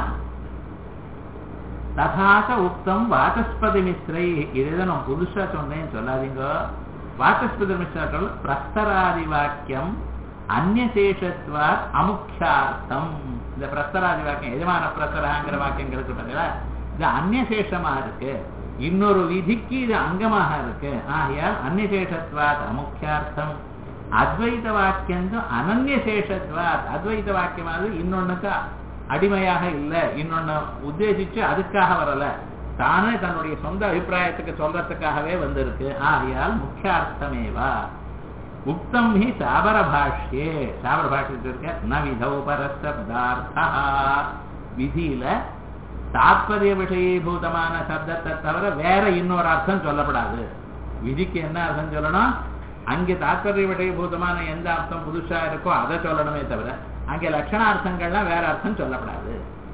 ததாச உக்தம் வாசஸ்பதி மிஸ்ரை இதுதான் நான் புதுசா சொன்னேன்னு சொல்லாதீங்க வாசஸ்பதி மிஸ்ரர்கள் பிரஸ்தராதி வாக்கியம் அந்நசேஷத்வா அமுக்கியார்த்தம் இந்த பிரஸ்தராதி வாக்கியம் எஜமான பிரஸ்தராங்கிற வாக்கியங்களுக்கு பார்த்தீங்களா இது அந்நசேஷமா இருக்கு இன்னொரு விதிக்கு இது அங்கமாக இருக்கு ஆகையால் அந்நசேஷத்வாத் அமுக்கியார்த்தம் அத்வைத வாக்கியம் அனன்யசேஷத்வாத் அத்வைத வாக்கியமானது இன்னொன்னுக்கு அடிமையாக இல்லை இன்னொன்னு உத்தேசிச்சு அதுக்காக வரல தானே தன்னுடைய சொந்த அபிப்பிராயத்துக்கு சொல்றதுக்காகவே வந்திருக்கு ஆகையால் முக்கியார்த்தமேவா உக்தம் ஹி சாபர பாஷ்யே சாபர பாஷ்யத்தில் இருக்க ந விதௌ பரசப்தார்த்தா விதியில தாத்பரிய விஷயீபூதமான சப்தத்தை தவிர வேற இன்னொரு அர்த்தம் சொல்லப்படாது விதிக்கு என்ன அர்த்தம் சொல்லணும் அங்கே தாத்பரிய விஷயபூதமான எந்த அர்த்தம் புதுசா இருக்கோ அதை சொல்லணுமே தவிர அங்கே லட்சணார்த்தங்கள்லாம் வேற அர்த்தம் சொல்லப்படாது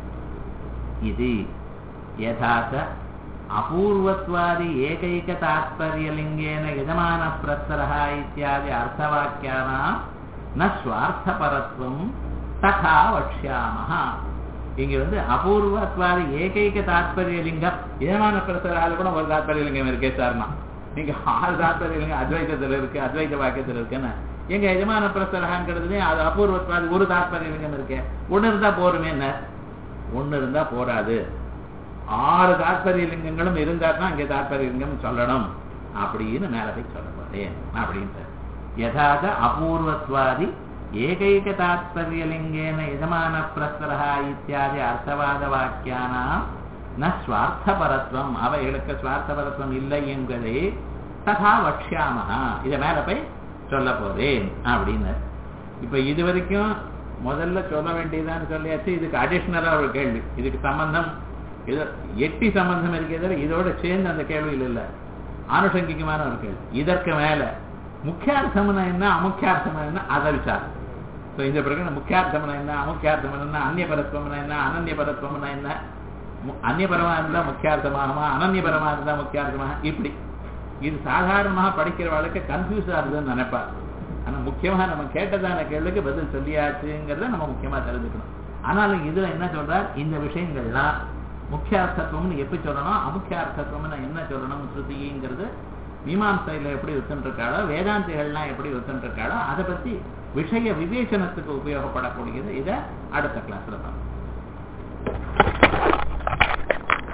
இது யதாச அபூர்வத்வாதி ஏகைக தாத்பரியலிங்கேன யஜமான பிரஸ்தரா இத்தியாதி அர்த்தவாக்கியானாம் ந ஸ்வார்த்தபரத்வம் ததா வக்ஷாமஹ இங்க வந்து அபூர்வத்வாதி ஏகைக தாத்பரிய லிங்கம் யஜமான பிரஸ்தரால கூட ஒரு தாத்பரிய லிங்கம் இருக்கே சார்னா நீங்க ஆறு தாத்பரிய லிங்கம் அத்வைதத்துல இருக்கு அத்வைத வாக்கியத்துல இருக்குன்னு எங்க எஜமான பிரஸ்தரகாங்கிறது அது அபூர்வத்வாதி ஒரு தாத்பரிய லிங்கம் இருக்கு ஒண்ணு இருந்தா போருமே என்ன ஒண்ணு இருந்தா போராது ஆறு தாத்பரிய லிங்கங்களும் இருந்தா தான் அங்கே தாத்பரிய லிங்கம் சொல்லணும் அப்படின்னு மேல போய் சொல்ல போறேன் அப்படின்னு யதாத அபூர்வத்வாதி ஏகைக தாத்பரியலிங்கேன யஜமான பிரஸ்தரா இத்தியாதி அர்த்தவாத வாக்கியானாம் ந ஸ்வார்த்தபரத்வம் அவைகளுக்கு ஸ்வார்த்தபரத்வம் இல்லை என்பதை ததா வக்ஷாமஹா இதை மேல போய் சொல்ல போறேன் அப்படின்னு இப்ப இது வரைக்கும் முதல்ல சொல்ல வேண்டியதான்னு சொல்லியாச்சு இதுக்கு அடிஷ்னலா ஒரு கேள்வி இதுக்கு சம்பந்தம் இது எட்டி சம்பந்தம் இருக்கிறது இதோட சேர்ந்து அந்த கேள்வியில் இல்ல ஆனுஷங்கிகமான ஒரு கேள்வி இதற்கு மேல முக்கியார்த்தம்னா என்ன அமுக்கியார்த்தம் என்ன அதை விசாரம் ஸோ இந்த பிறகு முக்கியார்த்தம்னா என்ன அமுக்கியார்த்தம் என்ன அந்நியபரத்துவம்னா என்ன அனன்யபரத்துவம்னா என்ன அந்நியபரமா இருந்தா முக்கியார்த்தமாகுமா அனன்யபரமா இருந்தா முக்கியார்த்தமாக இப்படி இது சாதாரணமாக படிக்கிறவளுக்கு கன்ஃபியூஸ் ஆகுதுன்னு நினைப்பார் ஆனா முக்கியமா நம்ம கேட்டதான கேள்விக்கு பதில் சொல்லியாச்சுங்கிறத நம்ம முக்கியமா தெரிஞ்சுக்கணும் ஆனாலும் இதுல என்ன சொல்றார் இந்த விஷயங்கள்லாம் முக்கியார்த்தத்துவம்னு எப்படி சொல்லணும் அமுக்கியார்த்தத்துவம்னு என்ன சொல்லணும் ஸ்ருதிங்கிறது மீமாசையில எப்படி ஒத்துருக்காளோ வேதாந்திகள்லாம் எப்படி ஒத்துருக்காளோ அதை பத்தி விஷய விவேச்சனத்துக்கு உபயோகப்படக்கூடியது இதை அடுத்த கிளாஸ்ல பார்ப்போம்